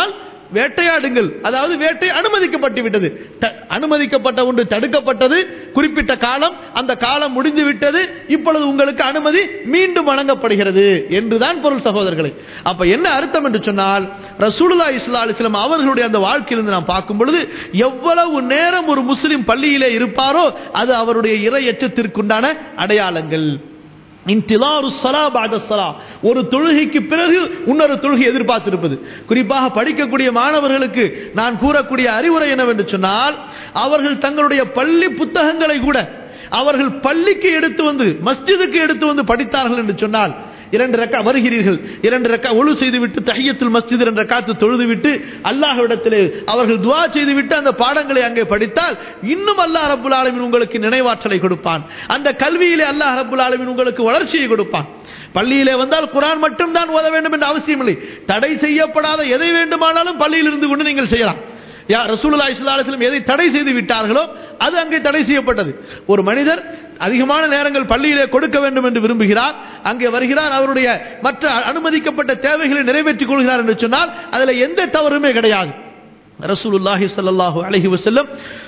A: வேட்டையாடுங்கள் அதாவது வேட்டை அனுமதிக்கப்பட்டு விட்டது த- அனுமதிக்கப்பட்ட ஒன்று தடுக்கப்பட்டது குறிப்பிட்ட காலம் அந்த காலம் முடிந்து விட்டது இப்பொழுது உங்களுக்கு அனுமதி மீண்டும் வழங்கப்படுகிறது என்றுதான் பொருள் சகோதரர்களை அப்ப என்ன அர்த்தம் என்று சொன்னால் ரசூலுல்லா இஸ்லா அலிஸ்லாம் அவர்களுடைய அந்த வாழ்க்கையிலிருந்து நாம் பார்க்கும் பொழுது எவ்வளவு நேரம் ஒரு முஸ்லிம் பள்ளியிலே இருப்பாரோ அது அவருடைய இறை எச்சத்திற்குண்டான அடையாளங்கள் இன்திலாரு ஸலா பஅத ஸலா ஒரு தொழுகைக்கு பிறகு இன்னொரு தொழுகை எதிர்பார்த்திருப்பது குறிப்பாக படிக்கக்கூடிய மாணவர்களுக்கு நான் கூறக்கூடிய அறிவுரை என்னவென்று சொன்னால் அவர்கள் தங்களுடைய பள்ளி புத்தகங்களை கூட அவர்கள் பள்ளிக்கு எடுத்து வந்து மஸ்ஜிதுக்கு எடுத்து வந்து படித்தார்கள் என்று சொன்னால் இரண்டு ரக்கா வருகிறீர்கள் இரண்டு ரக்கா ஒழு செய்துவிட்டு தஹியத்துல் மஸ்ஜித் இரண்டு ரக்காத்து தொழுதுவிட்டு அல்லாஹ்விடத்திலே அவர்கள் துவா செய்துவிட்டு அந்த பாடங்களை அங்கே படித்தால் இன்னும் அல்லாஹ் ரப்புல் ஆலமீன் உங்களுக்கு நினைவாற்றலை கொடுப்பான் அந்த கல்வியிலே அல்லாஹ் ரப்புல் ஆலமீன் உங்களுக்கு வளர்ச்சியை கொடுப்பான் பள்ளியிலே வந்தால் குர்ஆன் மட்டும்தான் ஓத வேண்டும் என்ற அவசியம் இல்லை தடை செய்யப்படாத எதை வேண்டுமானாலும் பள்ளியில் இருந்து கொண்டு நீங்கள் செய்யலாம் யா ரசூலுல்லாஹி ஸல்லல்லாஹு அலைஹி வஸல்லம் எதை தடை செய்து விட்டார்களோ அது அங்கே தடை செய்யப்பட்டது ஒரு மனிதர் அதிகமான நேரங்கள் பள்ளியிலே கொடுக்க வேண்டும் என்று விரும்புகிறார் அங்கே வருகிறார் அவருடைய மற்ற அனுமதிக்கப்பட்ட தேவைகளை நிறைவேற்றிக் கொள்கிறார் என்று சொன்னால் அதுல எந்த தவறுமே கிடையாது ரசூலுல்லாஹி ஸல்லல்லாஹு அலைஹி வஸல்லம்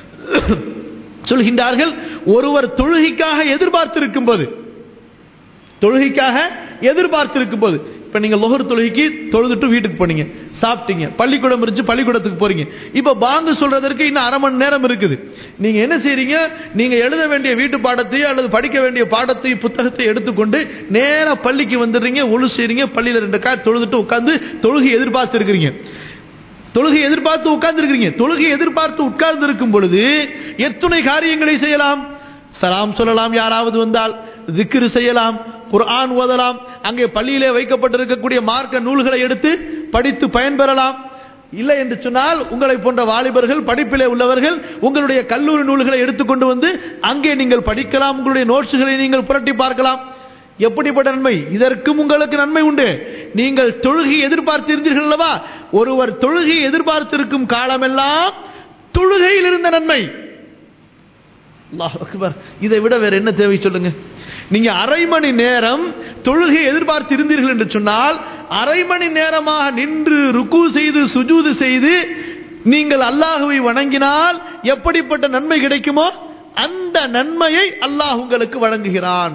A: சொல்கின்றார்கள் ஒருவர் தொழுகைக்காக எதிர்பார்த்திருக்கும் போது தொழுகைக்காக எதிர்பார்த்திருக்கும் போது இப்ப நீங்க லொஹர் தொழுகைக்கு தொழுதுட்டு வீட்டுக்கு போனீங்க சாப்பிட்டீங்க பள்ளிக்கூடம் இருந்துச்சு பள்ளிக்கூடத்துக்கு போறீங்க இப்ப பாங்கு சொல்றதற்கு இன்னும் அரை மணி நேரம் இருக்குது நீங்க என்ன செய்றீங்க நீங்க எழுத வேண்டிய வீட்டு பாடத்தையோ அல்லது படிக்க வேண்டிய பாடத்தையும் புத்தகத்தை எடுத்துக்கொண்டு நேரா பள்ளிக்கு வந்துடுறீங்க ஒழு செய்றீங்க பள்ளியில ரெண்டு காய் தொழுதுட்டு உட்கார்ந்து தொழுகை எதிர்பார்த்து இருக்கிறீங்க தொழுகை எதிர்பார்த்து உட்கார்ந்து இருக்கிறீங்க தொழுகை எதிர்பார்த்து உட்கார்ந்து இருக்கும் பொழுது எத்துணை காரியங்களை செய்யலாம் சலாம் சொல்லலாம் யாராவது வந்தால் திக்ரு செய்யலாம் குர்ஆன் ஓதலாம் அங்கே பள்ளியிலே வைக்கப்பட்டிருக்கக்கூடிய மார்க்க நூல்களை எடுத்து படித்து பயன்பெறலாம் இல்லை என்று சொன்னால் உங்களை போன்ற வாலிபர்கள் படிப்பிலே உள்ளவர்கள் உங்களுடைய கல்லூரி நூல்களை எடுத்துக்கொண்டு வந்து அங்கே நீங்கள் படிக்கலாம் உங்களுடைய நோட்ஸுகளை நீங்கள் புரட்டி பார்க்கலாம் எப்படிப்பட்ட நன்மை இதற்கும் உங்களுக்கு நன்மை உண்டு நீங்கள் தொழுகை எதிர்பார்த்திருந்தீர்கள் அல்லவா ஒருவர் தொழுகை எதிர்பார்த்திருக்கும் காலமெல்லாம் தொழுகையில் இருந்த நன்மை அல்லாஹ் அக்பர் இதை விட வேற என்ன தேவை சொல்லுங்க நீங்க அரை மணி நேரம் தொழுகை எதிர்பார்த்து இருந்தீர்கள் என்று சொன்னால் அரை மணி நேரமாக நின்று ருக்கு செய்து சுஜூது செய்து நீங்கள் அல்லாஹுவை வணங்கினால் எப்படிப்பட்ட நன்மை கிடைக்குமோ அந்த நன்மையை அல்லாஹ் உங்களுக்கு வழங்குகிறான்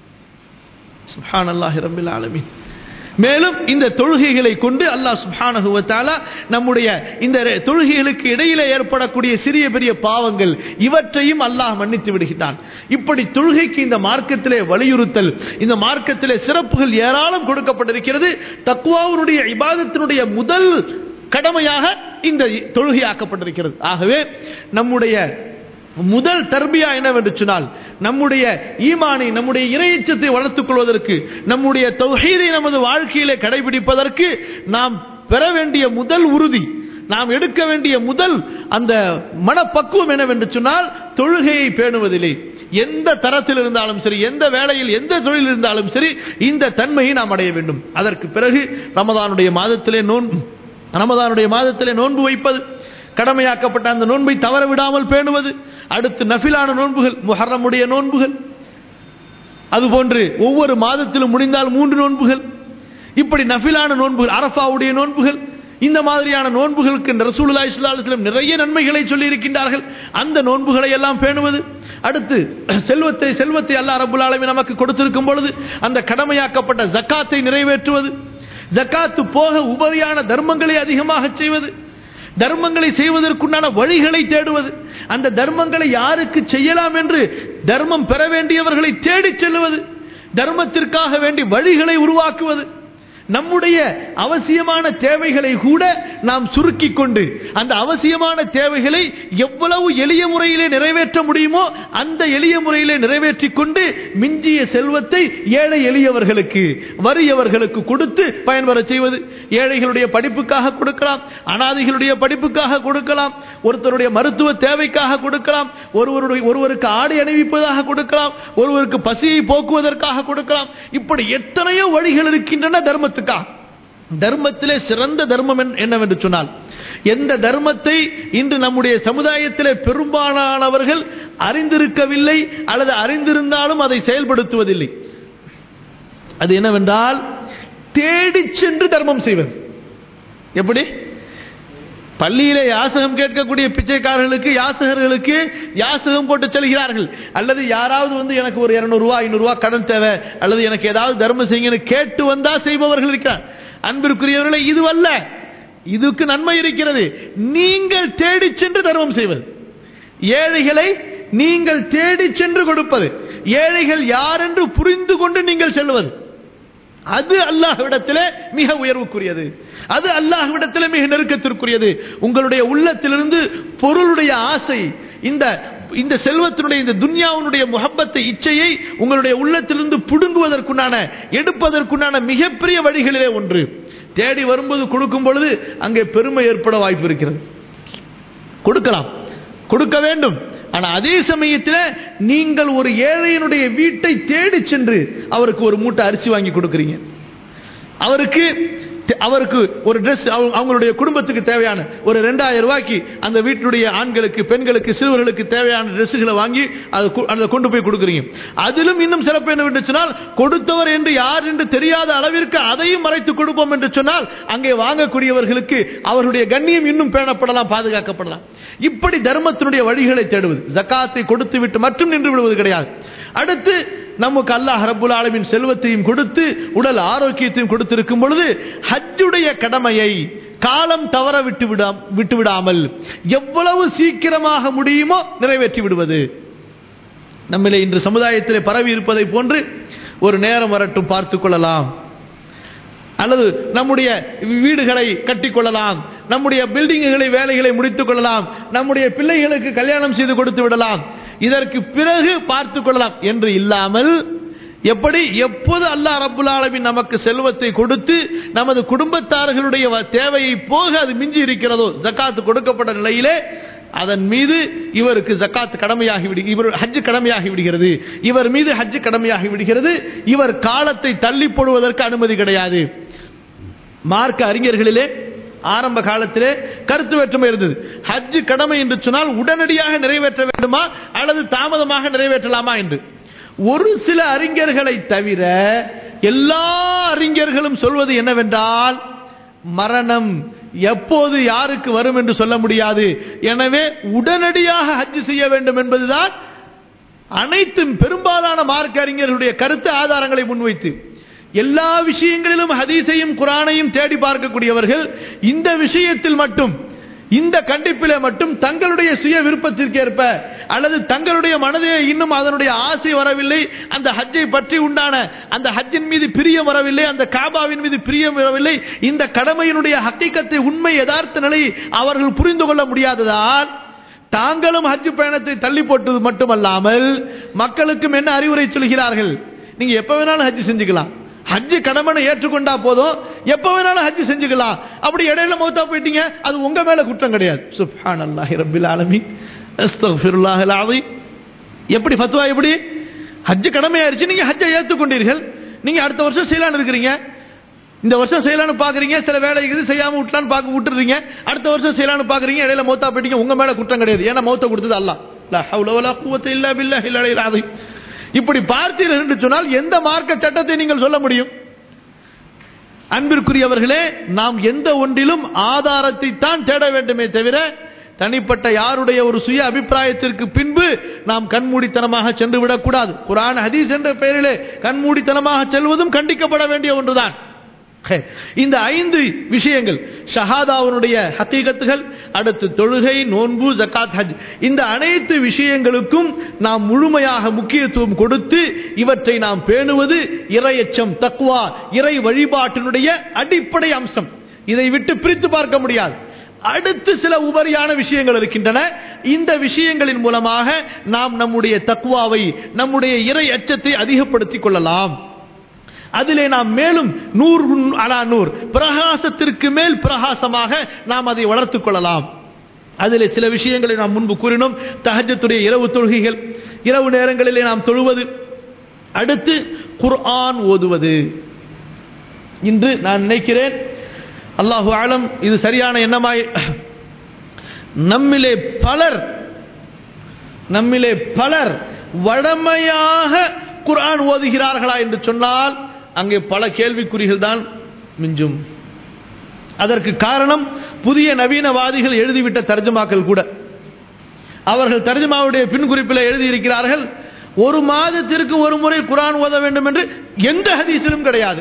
A: சுப்ஹான் அல்லாஹி ரபில் ஆலமீன் மேலும் இந்த தொழுகைகளை கொண்டு அல்லாஹ் சுப்ஹானஹு வ தஆலா நம்முடைய இந்த தொழுகைகளுக்கு இடையிலே ஏற்படக்கூடிய சிறிய பெரிய பாவங்கள் இவற்றையும் அல்லாஹ் மன்னித்து விடுகிறான் இப்படி தொழுகைக்கு இந்த மார்க்கத்திலே வலியுறுத்தல் இந்த மார்க்கத்திலே சிறப்புகள் ஏராளம் கொடுக்கப்பட்டிருக்கிறது தக்குவாவுடைய இபாதத்தினுடைய முதல் கடமையாக இந்த தொழுகை ஆக்கப்பட்டிருக்கிறது ஆகவே நம்முடைய முதல் தர்பியா என்னவென்று சொன்னால் நம்முடைய ஈமானை நம்முடைய இறையச்சத்தை வளர்த்துக் கொள்வதற்கு நம்முடைய தொகையை நமது வாழ்க்கையிலே கடைபிடிப்பதற்கு நாம் பெற வேண்டிய முதல் உறுதி நாம் எடுக்க வேண்டிய முதல் அந்த மனப்பக்குவம் என்னவென்று சொன்னால் தொழுகையை பேணுவதில்லை எந்த தரத்தில் இருந்தாலும் சரி எந்த வேலையில் எந்த தொழில் இருந்தாலும் சரி இந்த தன்மையை நாம் அடைய வேண்டும் அதற்கு பிறகு ரமதானுடைய மாதத்திலே நோன்பு ரமதானுடைய மாதத்திலே நோன்பு வைப்பது கடமையாக்கப்பட்ட அந்த நோன்பை தவற விடாமல் பேணுவது அடுத்து நஃபிலான நோன்புகள் முஹர்ரமுடைய நோன்புகள் அதுபோன்று ஒவ்வொரு மாதத்திலும் முடிந்தால் மூன்று நோன்புகள் இப்படி நஃபிலான நோன்புகள் அரஃபாவுடைய நோன்புகள் இந்த மாதிரியான நோன்புகளுக்கு ரசூலுல்லா இஸ்லாம் நிறைய நன்மைகளை சொல்லி இருக்கின்றார்கள் அந்த நோன்புகளை எல்லாம் பேணுவது அடுத்து செல்வத்தை செல்வத்தை அல்லாஹ் ரபுல் ஆலமீன் நமக்கு கொடுத்திருக்கும் பொழுது அந்த கடமையாக்கப்பட்ட ஜக்காத்தை நிறைவேற்றுவது ஜக்காத்து போக உபரியான தர்மங்களை அதிகமாக செய்வது தர்மங்களை செய்வதற்குண்டான வழிகளை தேடுவது அந்த தர்மங்களை யாருக்கு செய்யலாம் என்று தர்மம் பெற வேண்டியவர்களை தேடிச் செல்லுவது தர்மத்திற்காக வேண்டி வழிகளை உருவாக்குவது நம்முடைய அவசியமான தேவைகளை கூட நாம் சுருக்கிக் கொண்டு அந்த அவசியமான தேவைகளை எவ்வளவு எளிய முறையிலே நிறைவேற்ற முடியுமோ அந்த எளிய முறையிலே நிறைவேற்றிக் கொண்டு மிஞ்சிய செல்வத்தை ஏழை எளியவர்களுக்கு வறியவர்களுக்கு கொடுத்து பயன்பெற செய்வது ஏழைகளுடைய படிப்புக்காக கொடுக்கலாம் அனாதைகளுடைய படிப்புக்காக கொடுக்கலாம் ஒருத்தருடைய மருத்துவ தேவைக்காக கொடுக்கலாம் ஒருவருடைய ஒருவருக்கு ஆடை அணிவிப்பதாக கொடுக்கலாம் ஒருவருக்கு பசியை போக்குவதற்காக கொடுக்கலாம் இப்படி எத்தனையோ வழிகள் இருக்கின்றன தர்மத்துக்காக தர்மத்திலே சிறந்த தர்மம் என்னவென்று சொன்னால் எந்த தர்மத்தை இன்று நம்முடைய சமுதாயத்திலே பெரும்பாலானவர்கள் அறிந்திருக்கவில்லை அல்லது அறிந்திருந்தாலும் அதை செயல்படுத்துவதில்லை அது என்னவென்றால் தேடி சென்று தர்மம் செய்வது எப்படி பள்ளியிலே யாசகம் கேட்கக்கூடிய பிச்சைக்காரர்களுக்கு யாசகர்களுக்கு யாசகம் போட்டு செல்கிறார்கள் அல்லது யாராவது வந்து எனக்கு ஒரு இருநூறு ரூபாய் ஐநூறு ரூபாய் கடன் தேவை அல்லது எனக்கு ஏதாவது தர்மம் செய்யுங்கன்னு கேட்டு வந்தா செய்பவர்கள் இருக்கிறார் அன்பிற்குரியவர்களே இதுவல்ல இதுக்கு நன்மை இருக்கிறது நீங்கள் தேடி சென்று தர்மம் செய்வது ஏழைகளை நீங்கள் தேடி சென்று கொடுப்பது ஏழைகள் யார் என்று புரிந்து கொண்டு நீங்கள் செல்வது அது அல்லாஹ்விடத்திலே மிக உயர்வுக்குரியது அது அல்லாஹ்விடத்திலே மிக நெருக்கத்திற்குரியது உங்களுடைய உள்ளத்திலிருந்து பொருளுடைய ஆசை இந்த இந்த செல்வத்தினுடைய இந்த துன்யாவுடைய முகப்பத்தை இச்சையை உங்களுடைய உள்ளத்திலிருந்து புடுங்குவதற்குண்டான எடுப்பதற்குண்டான மிகப்பெரிய வழிகளிலே ஒன்று தேடி வரும்போது கொடுக்கும் பொழுது அங்கே பெருமை ஏற்பட வாய்ப்பு இருக்கிறது கொடுக்கலாம் கொடுக்க வேண்டும் ஆனா அதே சமயத்தில் நீங்கள் ஒரு ஏழையினுடைய வீட்டை தேடி சென்று அவருக்கு ஒரு மூட்டை அரிசி வாங்கி கொடுக்குறீங்க அவருக்கு அவருக்கு ஒரு ட்ரெஸ் அவங்களுடைய குடும்பத்துக்கு தேவையான ஒரு ரெண்டாயிரம் ரூபாய்க்கு அந்த வீட்டினுடைய ஆண்களுக்கு பெண்களுக்கு சிறுவர்களுக்கு தேவையான ட்ரெஸ்ஸுகளை வாங்கி அதை கொண்டு போய் கொடுக்குறீங்க அதிலும் இன்னும் சிறப்பு என்ன சொன்னால் கொடுத்தவர் என்று யார் என்று தெரியாத அளவிற்கு அதையும் மறைத்து கொடுப்போம் என்று சொன்னால் அங்கே வாங்கக்கூடியவர்களுக்கு அவருடைய கண்ணியம் இன்னும் பேணப்படலாம் பாதுகாக்கப்படலாம் இப்படி தர்மத்தினுடைய வழிகளை தேடுவது ஜக்காத்தை கொடுத்து விட்டு மட்டும் நின்று விடுவது கிடையாது அடுத்து நமக்கு அல்லாஹ் ரபுல் ஆலமின் செல்வத்தையும் கொடுத்து உடல் ஆரோக்கியத்தையும் கொடுத்திருக்கும் பொழுது ஹஜ்ஜுடைய கடமையை காலம் தவற விட்டு விடா விட்டு விடாமல் எவ்வளவு சீக்கிரமாக முடியுமோ நிறைவேற்றி விடுவது நம்மளே இன்று சமுதாயத்திலே பரவி இருப்பதை போன்று ஒரு நேரம் வரட்டும் பார்த்துக் கொள்ளலாம் அல்லது நம்முடைய வீடுகளை கட்டிக்கொள்ளலாம் நம்முடைய பில்டிங்குகளை வேலைகளை முடித்துக் கொள்ளலாம் நம்முடைய பிள்ளைகளுக்கு கல்யாணம் செய்து கொடுத்து விடலாம் இதற்கு பிறகு பார்த்துக் கொள்ளலாம் என்று இல்லாமல் எப்படி எப்போது அல்லாஹ் ரபுல் ஆலமின் நமக்கு செல்வத்தை கொடுத்து நமது குடும்பத்தார்களுடைய தேவையை போக அது மிஞ்சி இருக்கிறதோ ஜக்காத்து கொடுக்கப்பட்ட நிலையிலே அதன் மீது இவருக்கு ஜக்காத் கடமையாகி விடு இவர் ஹஜ் கடமையாகி விடுகிறது இவர் மீது ஹஜ் கடமையாகி விடுகிறது இவர் காலத்தை தள்ளி போடுவதற்கு அனுமதி கிடையாது மார்க்க அறிஞர்களிலே ஆரம்ப காலத்திலே கருத்து வேற்றுமை இருந்தது ஹஜ் கடமை என்று சொன்னால் உடனடியாக நிறைவேற்ற வேண்டுமா அல்லது தாமதமாக நிறைவேற்றலாமா என்று ஒரு சில அறிஞர்களை தவிர எல்லா அறிஞர்களும் சொல்வது என்னவென்றால் மரணம் எப்போது யாருக்கு வரும் என்று சொல்ல முடியாது எனவே உடனடியாக ஹஜ் செய்ய வேண்டும் என்பதுதான் அனைத்தும் பெரும்பாலான மார்க்க அறிஞர்களுடைய கருத்து ஆதாரங்களை முன்வைத்து எல்லா விஷயங்களிலும் ஹதீஸையும் குரானையும் தேடி பார்க்கக்கூடியவர்கள் இந்த விஷயத்தில் மட்டும் இந்த கண்டிப்பிலே மட்டும் தங்களுடைய சுய விருப்பத்திற்கு ஏற்ப அல்லது தங்களுடைய மனதிலே இன்னும் அதனுடைய ஆசை வரவில்லை அந்த ஹஜ்ஜை பற்றி உண்டான அந்த ஹஜ்ஜின் மீது பிரியம் வரவில்லை அந்த காபாவின் மீது பிரியம் வரவில்லை இந்த கடமையினுடைய ஹக்கீக்கத்தை உண்மை யதார்த்த நிலை அவர்கள் புரிந்து கொள்ள முடியாததால் தாங்களும் ஹஜ் பயணத்தை தள்ளி போட்டது மட்டுமல்லாமல் மக்களுக்கும் என்ன அறிவுரை சொல்கிறார்கள் நீங்க எப்ப வேணாலும் ஹஜ் செஞ்சுக்கலாம் ஹஜ் கடமை ஏற்றுக்கொண்டா போதும் எப்ப வேணாலும் ஹஜ் செஞ்சுக்கலாம் அப்படி இடையில மௌத்தா போயிட்டீங்க அது உங்க மேல குற்றம் கிடையாது சுப்ஹான் அல்லாஹி ரபில் ஆலமி எப்படி ஃபத்வா எப்படி ஹஜ் கடமையாயிருச்சு நீங்க ஹஜ்ஜை ஏற்றுக்கொண்டீர்கள் நீங்க அடுத்த வருஷம் செய்யலான்னு இருக்கிறீங்க இந்த வருஷம் செய்யலான்னு பாக்குறீங்க சில வேலை இது செய்யாம விட்டலான்னு பார்க்க விட்டுறீங்க அடுத்த வருஷம் செய்யலான்னு பாக்குறீங்க இடையில மௌத்தா போயிட்டீங்க உங்க மேல குற்றம் கிடையாது ஏன்னா மௌத்த கொடுத்தது அல்ல லா ஹவ்ல வலா குவத்த இல்லா பில்லாஹி அலைஹில் அஸீம் இப்படி பார்த்தீர்கள் என்று சொன்னால் எந்த மார்க்க சட்டத்தை நீங்கள் சொல்ல முடியும் அன்பிற்குரியவர்களே நாம் எந்த ஒன்றிலும் ஆதாரத்தை தான் தேட வேண்டுமே தவிர தனிப்பட்ட யாருடைய ஒரு சுய அபிப்பிராயத்திற்கு பின்பு நாம் கண்மூடித்தனமாக சென்று விடக்கூடாது குரான் ஹதீஸ் என்ற பெயரிலே கண்மூடித்தனமாக செல்வதும் கண்டிக்கப்பட வேண்டிய ஒன்றுதான் இந்த ஐந்து விஷயங்கள் ஷஹாதாவுடைய ஹத்தீகத்துகள் அடுத்து தொழுகை நோன்பு ஜக்காத் ஹஜ் இந்த அனைத்து விஷயங்களுக்கும் நாம் முழுமையாக முக்கியத்துவம் கொடுத்து இவற்றை நாம் பேணுவது இரையச்சம் தக்குவா இறை வழிபாட்டினுடைய அடிப்படை அம்சம் இதை விட்டு பிரித்து பார்க்க முடியாது அடுத்து சில உபரியான விஷயங்கள் இருக்கின்றன இந்த விஷயங்களின் மூலமாக நாம் நம்முடைய தக்குவாவை நம்முடைய இறை அச்சத்தை அதிகப்படுத்திக் கொள்ளலாம் அதிலே நாம் மேலும் நூறு அலா நூறு பிரகாசத்திற்கு மேல் பிரகாசமாக நாம் அதை வளர்த்துக் கொள்ளலாம் அதில் சில விஷயங்களை நாம் முன்பு கூறினோம் தஹஜத்துடைய இரவு தொழுகைகள் இரவு நேரங்களிலே நாம் தொழுவது அடுத்து குர்ஆன் ஓதுவது இன்று நான் நினைக்கிறேன் அல்லாஹு ஆலம் இது சரியான எண்ணமாய் நம்மிலே பலர் நம்மிலே பலர் வடமையாக குர்ஆன் ஓதுகிறார்களா என்று சொன்னால் அங்கே பல கேள்விக்குறிகள் தான் மிஞ்சும் அதற்கு காரணம் புதிய நவீனவாதிகள் எழுதிவிட்ட தர்ஜமாக்கள் கூட அவர்கள் தர்ஜமாவுடைய பின் குறிப்பில் எழுதியிருக்கிறார்கள் ஒரு மாதத்திற்கு ஒரு முறை குரான் ஓத வேண்டும் என்று எந்த ஹதீஸிலும் கிடையாது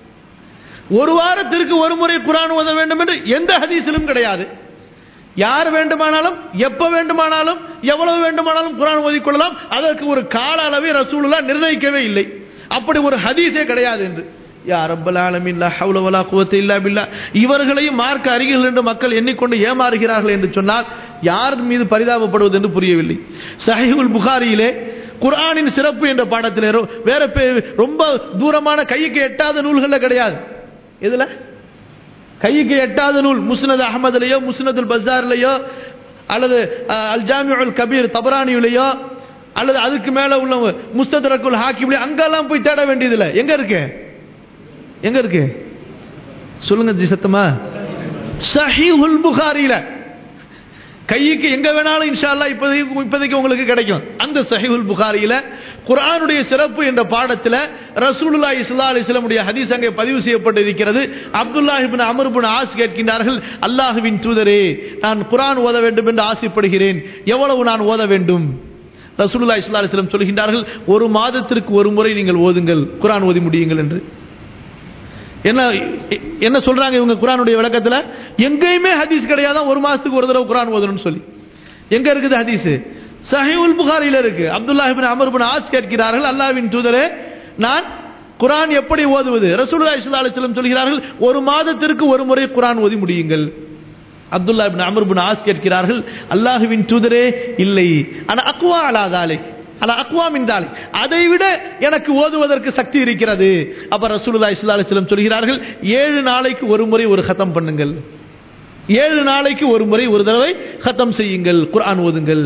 A: ஒரு வாரத்திற்கு ஒரு முறை குரான் ஓத வேண்டும் என்று எந்த ஹதீஸிலும் கிடையாது யார் வேண்டுமானாலும் எப்ப வேண்டுமானாலும் எவ்வளவு வேண்டுமானாலும் குரான் ஓதிக்கொள்ளலாம் அதற்கு ஒரு கால அளவை ரசூலுல்லா நிர்ணயிக்கவே இல்லை அப்படி ஒரு ஹதீஸே கிடையாது என்று யா ரப்பல் ஆலமீன் லா ஹவ்ல வலா குவத்த இல்லா பில்லா இவர்களையும் மார்க்க அறிஞர்கள் என்று மக்கள் எண்ணிக்கொண்டு ஏமாறுகிறார்கள் என்று சொன்னால் யார் மீது பரிதாபப்படுவது என்று புரியவில்லை சஹீஹுல் புகாரியிலே குர்ஆனின் சிறப்பு என்ற பாடத்திலே ரொ- வேற பே- ரொம்ப தூரமான கைக்கு எட்டாத நூல்கள்ல கிடையாது எதுல கைக்கு எட்டாத நூல் முஸ்னத் அகமதுலையோ முஸ்னதுல் பஸார்லையோ அல்லது அஹ், அல் ஜாமிஉல் கபீர் தபரானியிலையோ அல்லது அதுக்கு மேல உள்ள முஸ்தரக்குல் ஹாக்கிம்லையோ அங்கெல்லாம் போய் தேட வேண்டியதில்லை எங்க இருக்கு எங்க இருக்கு சொல்லுங்க ஜி சத்தமா சஹீஹுல் புகாரியில கைக்கு எங்க வேணாலும் இன்ஷா அல்லாஹ் இப்போதைக்கு இப்போதைக்கு உங்களுக்கு கிடைக்கும் அந்த சஹீஹுல் புகாரியில குர்ஆனுடைய சிறப்பு என்ற பாடத்துல ரசூலுல்லாஹி ஸல்லல்லாஹு அலைஹி வஸல்லம் ஹதீஸ் அங்கே பதிவு செய்யப்பட்டிருக்கிறது Abdullah ibn Amr ibn As கேட்கின்றார்கள் அல்லாஹ்வின் தூதரே நான் குர்ஆன் ஓத வேண்டும் என்று ஆசைப்படுகிறேன் எவ்வளவு நான் ஓத வேண்டும் ரசூலுல்லாஹி ஸல்லல்லாஹு அலைஹி வஸல்லம் சொல்கின்றார்கள் ஒரு மாதத்திற்கு ஒரு முறை நீங்கள் ஓதுங்கள் குர்ஆன் ஓதி முடியுங்கள் என்று என்ன என்ன சொல்றாங்க இவங்க குரானுடைய விளக்கத்துல எங்கேயுமே ஹதீஸ் கிடையாதான் ஒரு மாசத்துக்கு ஒரு தடவை குரான் ஓதணும்னு சொல்லி எங்க இருக்குது ஹதீஸ் சஹீவுல் புகாரில இருக்கு Abdullah ibn Amr ibn As கேட்கிறார்கள் அல்லாஹ்வின் தூதரே நான் குரான் எப்படி ஓதுவது ரசூலுல்லாஹி ஸல்லல்லாஹு அலைஹி வஸல்லம் சொல்கிறார்கள் ஒரு மாதத்திற்கு ஒரு முறை குரான் ஓதி முடியுங்கள் Abdullah ibn Amr ibn As கேட்கிறார்கள் அல்லாஹ்வின் தூதரே இல்லை ஆனா அக்வா அலா தாலிக் அலா அக்வா மின் தாலிக் அதை விட எனக்கு ஓதுவதற்கு சக்தி இருக்கிறது அப்ப ரசூலுல்லாஹி ஸல்லல்லாஹு அலைஹி வஸல்லம் சொல்கிறார்கள் ஏழு நாளைக்கு ஒரு முறை ஒரு கதம் பண்ணுங்கள் ஏழு நாளைக்கு ஒரு முறை ஒரு தடவை கதம் செய்யுங்கள் குர்ஆன் ஓதுங்கள்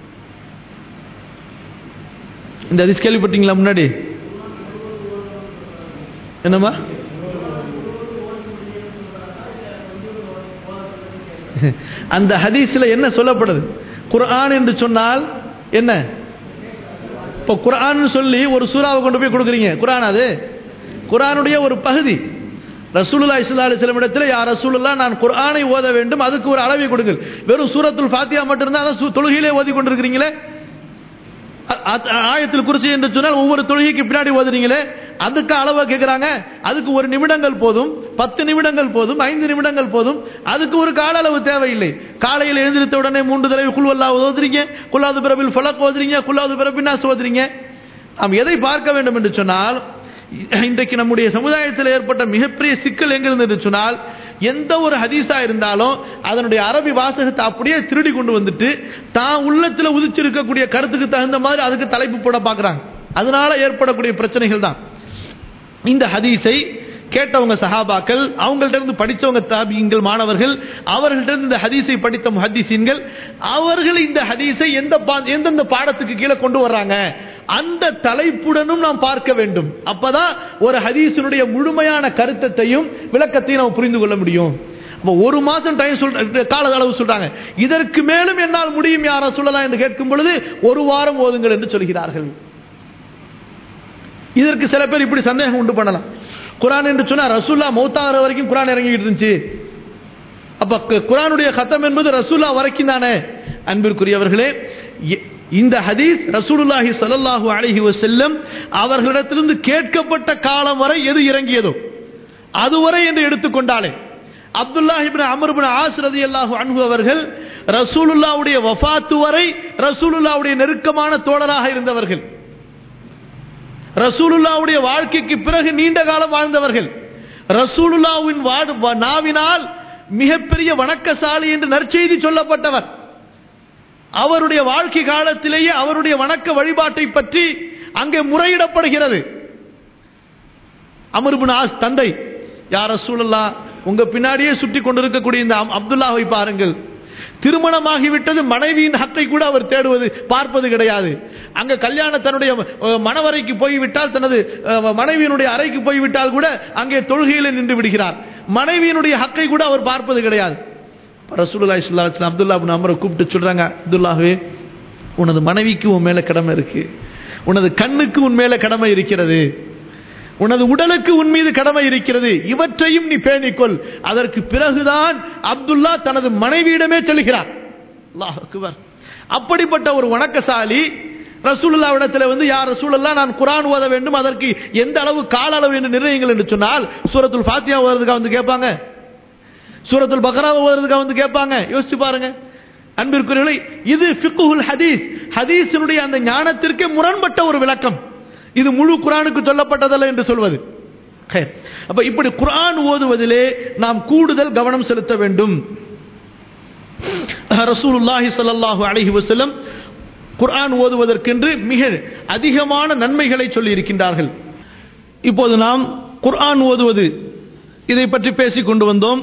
A: இந்த ஹதீஸ் கேள்விப்பட்டீங்களா முன்னாடி என்னம்மா அந்த ஹதீஸ்ல என்ன சொல்லப்படுது குர்ஆன் என்று சொன்னால் என்ன இப்போ குர்ஆன் சொல்லி ஒரு சூறாவை கொண்டு போய் கொடுக்குறீங்க குர்ஆன் அது குர்ஆனுடைய ஒரு பகுதி ரசூலுல்லாஹி ஸல்லல்லாஹு அலைஹி வஸல்லம் இடத்துல யா ரசூலுல்லாஹ் நான் குர்ஆனை ஓத வேண்டும் அதுக்கு ஒரு அளவை கொடுங்கள் வெறும் சூரத்துல் ஃபாத்திஹா மட்டும் இருந்தா அதான் சு- தொழுகையிலே ஓதி கொண்டிருக்கிறீங்களே அ- அ- ஆயத்தில் குறிச்சி என்று சொன்னால் ஒவ்வொரு தொழுகைக்கு பின்னாடி ஓதுறீங்களே அதுக்கு அளவா கேட்குறாங்க அதுக்கு ஒரு நிமிடங்கள் போதும் பத்து நிமிடங்கள் போதும் ஐந்து நிமிடங்கள் போதும் அதுக்கு ஒரு கால அளவு தேவையில்லை காலையில் எழுந்திருத்த உடனே மூன்று தடவை குல்வல்லா ஓதுறீங்க குல்லாது பிறப்பில் ஃபலக் ஓதுறீங்க குல்லாது பிறப்பின்னா ஓதுறீங்க நாம் எதை பார்க்க வேண்டும் என்று சொன்னால் இன்றைக்கு நம்முடைய சமுதாயத்தில் ஏற்பட்ட மிகப்பெரிய சிக்கல் எங்கிருந்து என்று சொன்னால் எந்த ஒரு ஹதீஸா இருந்தாலும் அதனுடைய அரபி வாசகத்தை அப்படியே திருடி கொண்டு வந்துட்டு தான் உள்ளத்துல உதிச்சிருக்கக்கூடிய கருத்துக்கு தகுந்த மாதிரி அதுக்கு தலைப்பு போட பார்க்கறாங்க அதனால ஏற்படக்கூடிய பிரச்சனைகள் தான் இந்த ஹதீஸை கேட்டவங்க சஹாபாக்கள் அவங்கள்ட்ட இருந்து படிச்சவங்க தாபியங்கள் மாணவர்கள் அவர்கள்ட்ட இருந்து இந்த ஹதீஸை படித்த முஹத்திசீன்கள் அவர்கள் இந்த ஹதீஸை எந்த பா- எந்தெந்த பாடத்துக்கு கீழே கொண்டு வர்றாங்க அந்த தலைப்புடனும் நாம் பார்க்க வேண்டும் அப்பதான் ஒரு ஹதீஸினுடைய முழுமையான கருத்தத்தையும் விளக்கத்தையும் நாம் புரிந்து கொள்ள முடியும் அப்ப ஒரு மாசம் டைம் சொல்ற கால அளவு சொல்றாங்க இதற்கு மேலும் என்னால் முடியும் யாரா சொல்லலாம் என்று கேட்கும் பொழுது ஒரு வாரம் ஓதுங்கள் என்று சொல்கிறார்கள் இதற்கு சில பேர் இப்படி சந்தேகம் உண்டு பண்ணலாம் குரான் என்று சொன்னா ரசூல்லா மௌத்தாகிற வரைக்கும் குரான் இறங்கிட்டு இருந்துச்சு அப்ப கு- குரானுடைய கத்தம் என்பது ரசூல்லா வரைக்கும் தானே அன்பிற்குரியவர்களே எ- இந்த ஹதீஸ் ரசூலுல்லாஹி ஸல்லல்லாஹு அலைஹி வஸல்லம் அவர்களிடத்திலிருந்து கேட்கப்பட்ட காலம் வரை எது இறங்கியதோ அதுவரை என்று எடுத்துக்கொண்டாலே Abdullah ibn Amr ibn As ரலியல்லாஹு அன்ஹு அவர்கள் ரசூலுல்லாஹ்வுடைய வஃபாத்து வரை ரசூலுல்லாஹ்வுடைய நெருக்கமான தோழராக இருந்தவர்கள் ரசூலுல்லாவுடைய வாழ்க்கைக்கு பிறகு நீண்ட காலம் வாழ்ந்தவர்கள் ரசூலுல்லாவின் வாடு வ- நாவினால் மிகப்பெரிய வணக்கசாலி என்று நற்செய்தி சொல்லப்பட்டவர் அவருடைய வாழ்க்கை காலத்திலேயே அவருடைய வணக்க வழிபாட்டை பற்றி அங்கே முறையிடப்படுகிறது அமர்பின் ஆஸ் தந்தை யார் ரசூலுல்லா உங்க பின்னாடியே சுற்றி கொண்டிருக்கக்கூடிய இந்த அம்- அப்துல்லாவை பாருங்கள் திருமணமாகிவிட்டது மனைவியின் ஹத்தை கூட அவர் தேடுவது பார்ப்பது கிடையாது அங்க கல்யாண தன்னுடைய அஹ், மணவறைக்கு போய்விட்டால் தனது அஹ், மனைவியினுடைய அறைக்கு போய்விட்டால் கூட அங்கே தொழுகையில் நின்று விடுகிறார் மனைவியினுடைய ஹக்கை கூட அவர் பார்ப்பது கிடையாது ரசூலுல்லாஹி ஸல்லல்லாஹு அலைஹி வஸல்லம் அப்துல்லா இப்னு அம்ரை கூப்பிட்டு சொல்றாங்க அப்துல்லாஹ்வே உனது மனைவிக்கு உன் மேல கடமை இருக்கு உனது கண்ணுக்கு உன் மேல கடமை இருக்கிறது உனது உடலுக்கு உன் மீது கடமை இருக்கிறது இவற்றையும் நீ பேணிக்கொள் அதற்கு பிறகுதான் அப்துல்லா தனது மனைவியிடமே செல்கிறார் அல்லாஹ் அக்பர். அப்படிப்பட்ட ஒரு வணக்கசாலி ரசூலுல்லாவிடத்தில் வந்து யார் ரசூலுல்லா நான் குரான் ஓத வேண்டும் அதற்கு எந்த அளவு கால அளவு என்று நிர்ணயிங்கள் என்று சொன்னால் சூரத்துல் ஃபாத்தியா ஓதுறதுக்காக வந்து கேட்பாங்க சூரத்துல் பக்ரா ஓதுறதுக்காக வந்து கேட்பாங்க யோசிச்சு பாருங்க அன்பிற்குரியவர்களே இது ஃபிக்குல் ஹதீஸ் ஹதீஸினுடைய அந்த ஞானத்திற்கே முரண்பட்ட ஒரு விளக்கம் இது முழு குரானுக்கு சொல்லப்பட்டதல்ல என்று சொல்வது ஹைர். அப்ப இப்படி குர்ஆன் ஓதுவதிலே நாம் கூடுதல் கவனம் செலுத்த வேண்டும் ரசூலுல்லாஹி ஸல்லல்லாஹு அலைஹி வஸல்லம் குர்ஆன் ஓதுவதற்கென்று மிக அதிகமான நன்மைகளை சொல்லி இருக்கின்றார்கள் இப்போது நாம் குர்ஆன் ஓதுவது இதை பற்றி பேசிக் கொண்டு வந்தோம்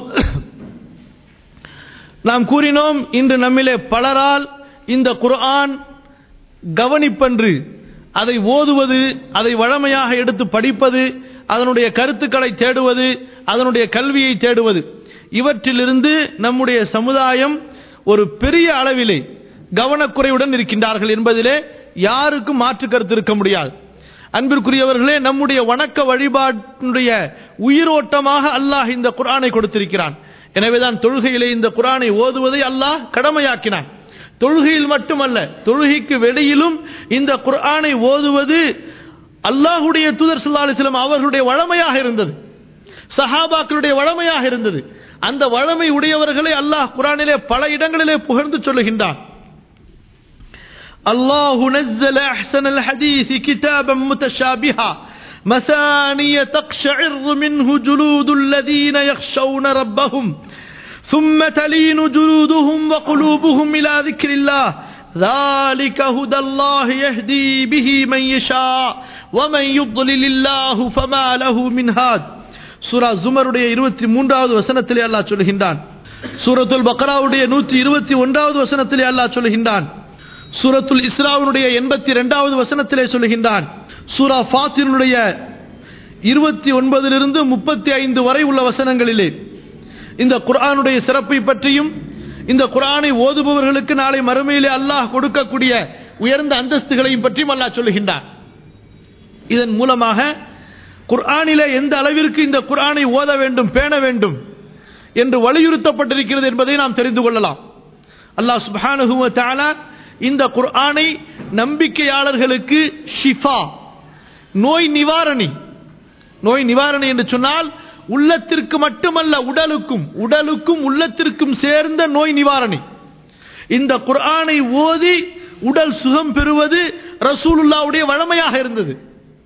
A: நாம் கூறினோம் இன்று நம்மிலே பலரால் இந்த குர்ஆன் கவனிப்பன்று அதை ஓதுவது அதை வழமையாக எடுத்து படிப்பது அதனுடைய கருத்துக்களை தேடுவது அதனுடைய கல்வியை தேடுவது இவற்றிலிருந்து நம்முடைய சமுதாயம் ஒரு பெரிய அளவிலே கவனக்குறைவுடன் இருக்கின்றார்கள் என்பதிலே யாருக்கும் மாற்று கருத்து இருக்க முடியாது அன்பிற்குரியவர்களே நம்முடைய வணக்க வழிபாட்டுடைய உயிரோட்டமாக அல்லாஹ் இந்த குர்ஆனை கொடுத்திருக்கிறான் எனவேதான் தொழுகையிலே இந்த குர்ஆனை ஓதுவதை அல்லாஹ் கடமையாக்கினான் தொழுகையில் மட்டுமல்ல தொழுகைக்கு வெளியிலும் இந்த குர்ஆனை ஓதுவது அல்லாஹுடைய தூதர் ஸல்லல்லாஹு அலைஹி வஸல்லம் அவர்களுடைய வழமையாக இருந்தது சஹாபாக்களுடைய வழமையாக இருந்தது அந்த வழமை உடையவர்களை அல்லாஹ் குர்ஆனிலே பல இடங்களிலே புகழ்ந்து சொல்லுகின்றான் الله نزل أحسن الحديث كتابا متشابها مثانية تقشعر منه جلود الذين يخشون ربهم ثم تلين جلودهم وقلوبهم إلى ذكر الله ذلك هدى الله يهدي به من يشاء ومن يضلل الله فما له من هاد சூரா ஜுமருடைய இருபத்தி மூன்றாவது வசனத்திலே அல்லாஹ் சொல்கின்றான் சூரத்துல் பக்ராவுடைய நூற்றி இருபத்தி ஒன்றாவது வசனத்திலே அல்லாஹ் சொல்கின்றான் சூரத்துல் இஸ்ராவுடைய எண்பத்தி இரண்டாவது வசனத்திலே சொல்கின்றான் சூரா ஃபாத்தினுடைய இருபத்தி ஒன்பதிலிருந்து முப்பத்தி ஐந்து வரை உள்ள வசனங்களிலே இந்த குர்ஆனுடைய சிறப்பை பற்றியும் இந்த குர்ஆனை ஓதுபவர்களுக்கு நாளை மறுமையிலே அல்லாஹ் கொடுக்கக்கூடிய உயர்ந்த அந்தஸ்துகளையும் பற்றியும் அல்லாஹ் சொல்லுகின்றான் இதன் மூலமாக குர்ஆனிலே எந்த அளவிற்கு இந்த குர்ஆனை ஓத வேண்டும் பேண வேண்டும் என்று வலியுறுத்தப்பட்டிருக்கிறது என்பதை நாம் தெரிந்து கொள்ளலாம் அல்லாஹ் சுப்ஹானஹு வ தஆலா இந்த குர்ஆனை நம்பிக்கையாளர்களுக்கு ஷிஃபா நோய் நிவாரணி நோய் நிவாரணி என்று சொன்னால் உள்ளத்திற்கு மட்டுமல்ல உடலுக்கும் உடலுக்கும் உள்ளத்திற்கும் சேர்ந்த நோய் நிவாரணி இந்த குர்ஆனை ஓதி உடல் சுகம் பெறுவது ரசூலுல்லாவுடைய வழமையாக இருந்தது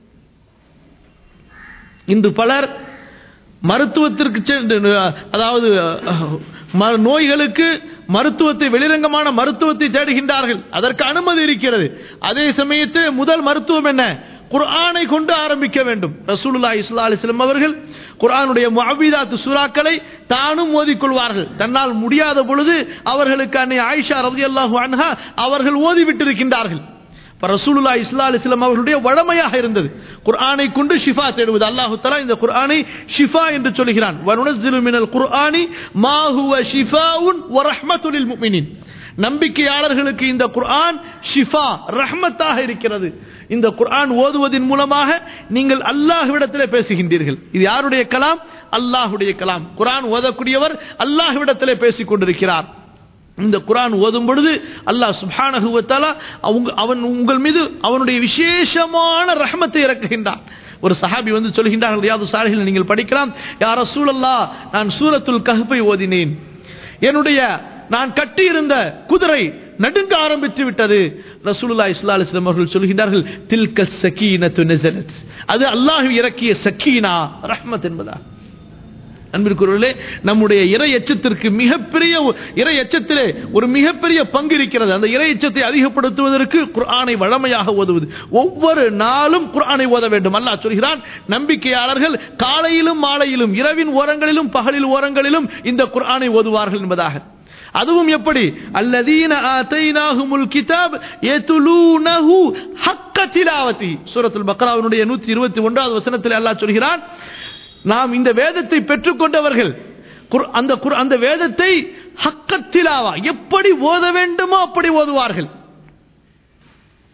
A: இன்று பலர் மருத்துவத்திற்கு சென்று அதாவது ம- நோய்களுக்கு மருத்துவத்தை வெளிரங்கமான மருத்துவத்தை தேடுகின்றார்கள் அதற்கு அனுமதி இருக்கிறது அதே சமயத்தில் முதல் மருத்துவம் என்ன குர்ஆனை கொண்டு ஆரம்பிக்க வேண்டும் ரசூலுல்லாஹி ஸல்லல்லாஹு அலைஹி வஸல்லம் அவர்கள் குர்ஆனுடைய முஅவ்விதாத் சூறாக்களை தானும் ஓதிக்கொள்வார்கள் தன்னால் முடியாத பொழுது அவர்களுக்கு அன்னை ஆயிஷா ரலியல்லாஹு அன்ஹா அவர்கள் ஓதிவிட்டிருக்கின்றார்கள் இப்ப ரசூலுல்லாஹி ஸல்லல்லாஹு அலைஹி வஸல்லம் அவர்களுடைய வழமையாக இருந்தது குர்ஆனை கொண்டு ஷிஃபா தேடுவது அல்லாஹ் தஆலா இந்த குர்ஆனை ஷிஃபா என்று சொல்கிறான் வனுனஸ்ஸிலு மினல் குர்ஆனி மா ஹுவ ஷிஃபாஉன் வ ரஹ்மத்துல் லில் முஃமினீன் நம்பிக்கையாளர்களுக்கு இந்த குர்ஆன் ஷிஃபா ரஹ்மத்தாக இருக்கிறது இந்த குர்ஆன் ஓதுவதின் மூலமாக நீங்கள் அல்லாஹ்விடத்திலே பேசுகின்றீர்கள் இது யாருடைய கலாம் அல்லாஹ்வுடைய கலாம் குர்ஆன் ஓதக்கூடியவர் அல்லாஹ்விடத்திலே பேசிக் கொண்டிருக்கிறார் இந்த குர்ஆன் ஓதும் பொழுது அல்லாஹ் சுப்ஹானஹு வ தஆலா அவங்க அவன் உங்கள் மீது அவனுடைய விசேஷமான ரஹ்மத்தை இறக்குகின்றான் ஒரு சஹாபி வந்து சொல்கின்றார்கள் ரியாது சாலிஹில் நீங்கள் படிக்கலாம் யா ரசூலல்லாஹ் நான் சூரத்துல் கஹ்ஃபை ஓதினேன் என்னுடைய நான் கட்டியிருந்த குதிரை நடுங்க ஆரம்பித்து விட்டது ரசூலுல்லாஹி ஸல்லல்லாஹு அலைஹி வஸல்லம் அவர்கள் சொல்கின்றார்கள் தில்க சகீனத்து நஸலத் அது அல்லாஹ் இறக்கிய சக்கீனா ரஹ்மத் என்பதா அன்பிற்குரியவர்களே நம்முடைய இறை எச்சத்திற்கு மிகப்பெரிய ஒ- இறை எச்சத்திலே ஒரு மிகப்பெரிய பங்கு இருக்கிறது அந்த இறை எச்சத்தை அதிகப்படுத்துவதற்கு குர்ஆனை வழமையாக ஓதுவது ஒவ்வொரு நாளும் குர்ஆனை ஓத வேண்டும் அல்லாஹ் சொல்கிறான் நம்பிக்கையாளர்கள் காலையிலும் மாலையிலும் இரவின் ஓரங்களிலும் பகலில் ஓரங்களிலும் இந்த குர்ஆனை ஓதுவார்கள் என்பதாக அதுவும் எப்படி அல்லதீன ஆதைனாஹுமுல் கிதாப் யதுலூனஹு ஹக்க திலாவதி சூரத்துல் பக்ராவினுடைய 121வது வசனத்தில் அல்லாஹ் சொல்கிறான் நாம் இந்த வேதத்தை பெற்றுக்கொண்டவர்கள் குர்- அந்த குர்- அந்த வேதத்தை ஹக்கத்திலாவா எப்படி ஓத வேண்டுமோ அப்படி ஓதுவார்கள்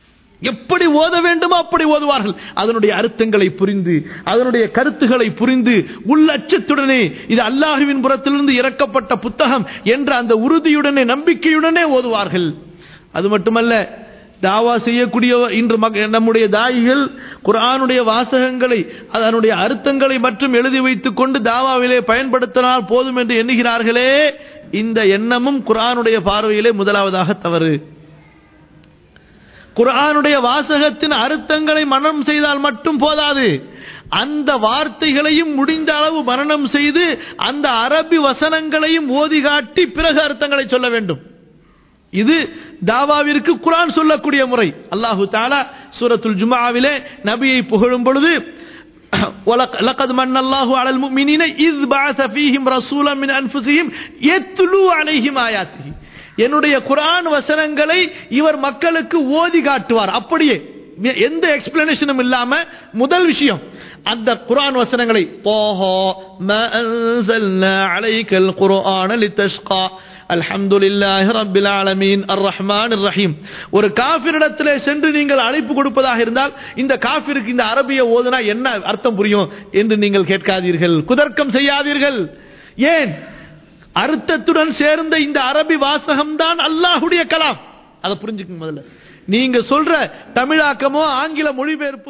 A: எப்படி ஓத வேண்டுமோ அப்படி ஓதுவார்கள் அதனுடைய அர்த்தங்களை புரிந்து அதனுடைய கருத்துக்களை புரிந்து உள்ளச்சத்துடனே இது அல்லாஹுவின் புறத்திலிருந்து இறக்கப்பட்ட புத்தகம் என்ற அந்த உறுதியுடனே நம்பிக்கையுடனே ஓதுவார்கள் அது மட்டுமல்ல தாவா செய்யக்கூடிய இன்று மக- நம்முடைய தாயிகள் குர்ஆனுடைய வாசகங்களை அதனுடைய அர்த்தங்களை மட்டும் எழுதி வைத்துக் கொண்டு தாவாவிலே பயன்படுத்தினால் போதும் என்று எண்ணுகிறார்களே இந்த எண்ணமும் குர்ஆனுடைய பார்வையிலே முதலாவதாக தவறு குர்ஆனுடைய வாசகத்தின் அர்த்தங்களை மனனம் செய்தால் மட்டும் போதாது அந்த வார்த்தைகளையும் முடிந்த அளவு மனனம் செய்து அந்த அரபி வசனங்களையும் ஓதி காட்டி பிறகு அர்த்தங்களை சொல்ல வேண்டும் இது தாவாவிற்கு குர்ஆன் சொல்லக்கூடிய முறை அல்லாஹு தாலா சூரத்துல் ஜுமாவிலே நபியை புகழும் பொழுது وَلَقَ- لَقَدْ مَنَّ اللَّهُ عَلَى الْمُؤْمِنِينَ إِذْ بَعَثَ فِيهِمْ رَسُولًا مِنْ أَنفُسِهِمْ يَتْلُو عَلَيْهِمْ آيَاتِهِ என்னுடைய குர்ஆன் வசனங்களை இவர் மக்களுக்கு ஓதி காட்டுவார் அப்படியே எ- எந்த எக்ஸ்பிளனேஷனும் இல்லாம முதல் விஷயம் அந்த குர்ஆன் வசனங்களை போஹோ ம அன்சல்னா அலைக்கல் குர்ஆன லிதஷ்கா அல்ஹம்துலில்லாஹி ரப்பில் ஆலமீன் அர் ரஹ்மான் ரஹீம் ஒரு காஃபிரிடத்திலே சென்று நீங்கள் அழைப்பு கொடுப்பதாக இருந்தால் இந்த காஃபிருக்கு இந்த அரபிய ஓதுனா என்ன அர்த்தம் புரியும் என்று நீங்கள் கேட்காதீர்கள் குதர்க்கம் செய்யாதீர்கள் ஏன் அர்த்தத்துடன் சேர்ந்த இந்த அரபி வாசகம் தான் அல்லாஹுடைய கலாம் அதை புரிஞ்சுக்கங்க முதல்ல நீங்க சொல்ற தமிழாக்கமோ ஆங்கில மொழிபெயர்ப்பு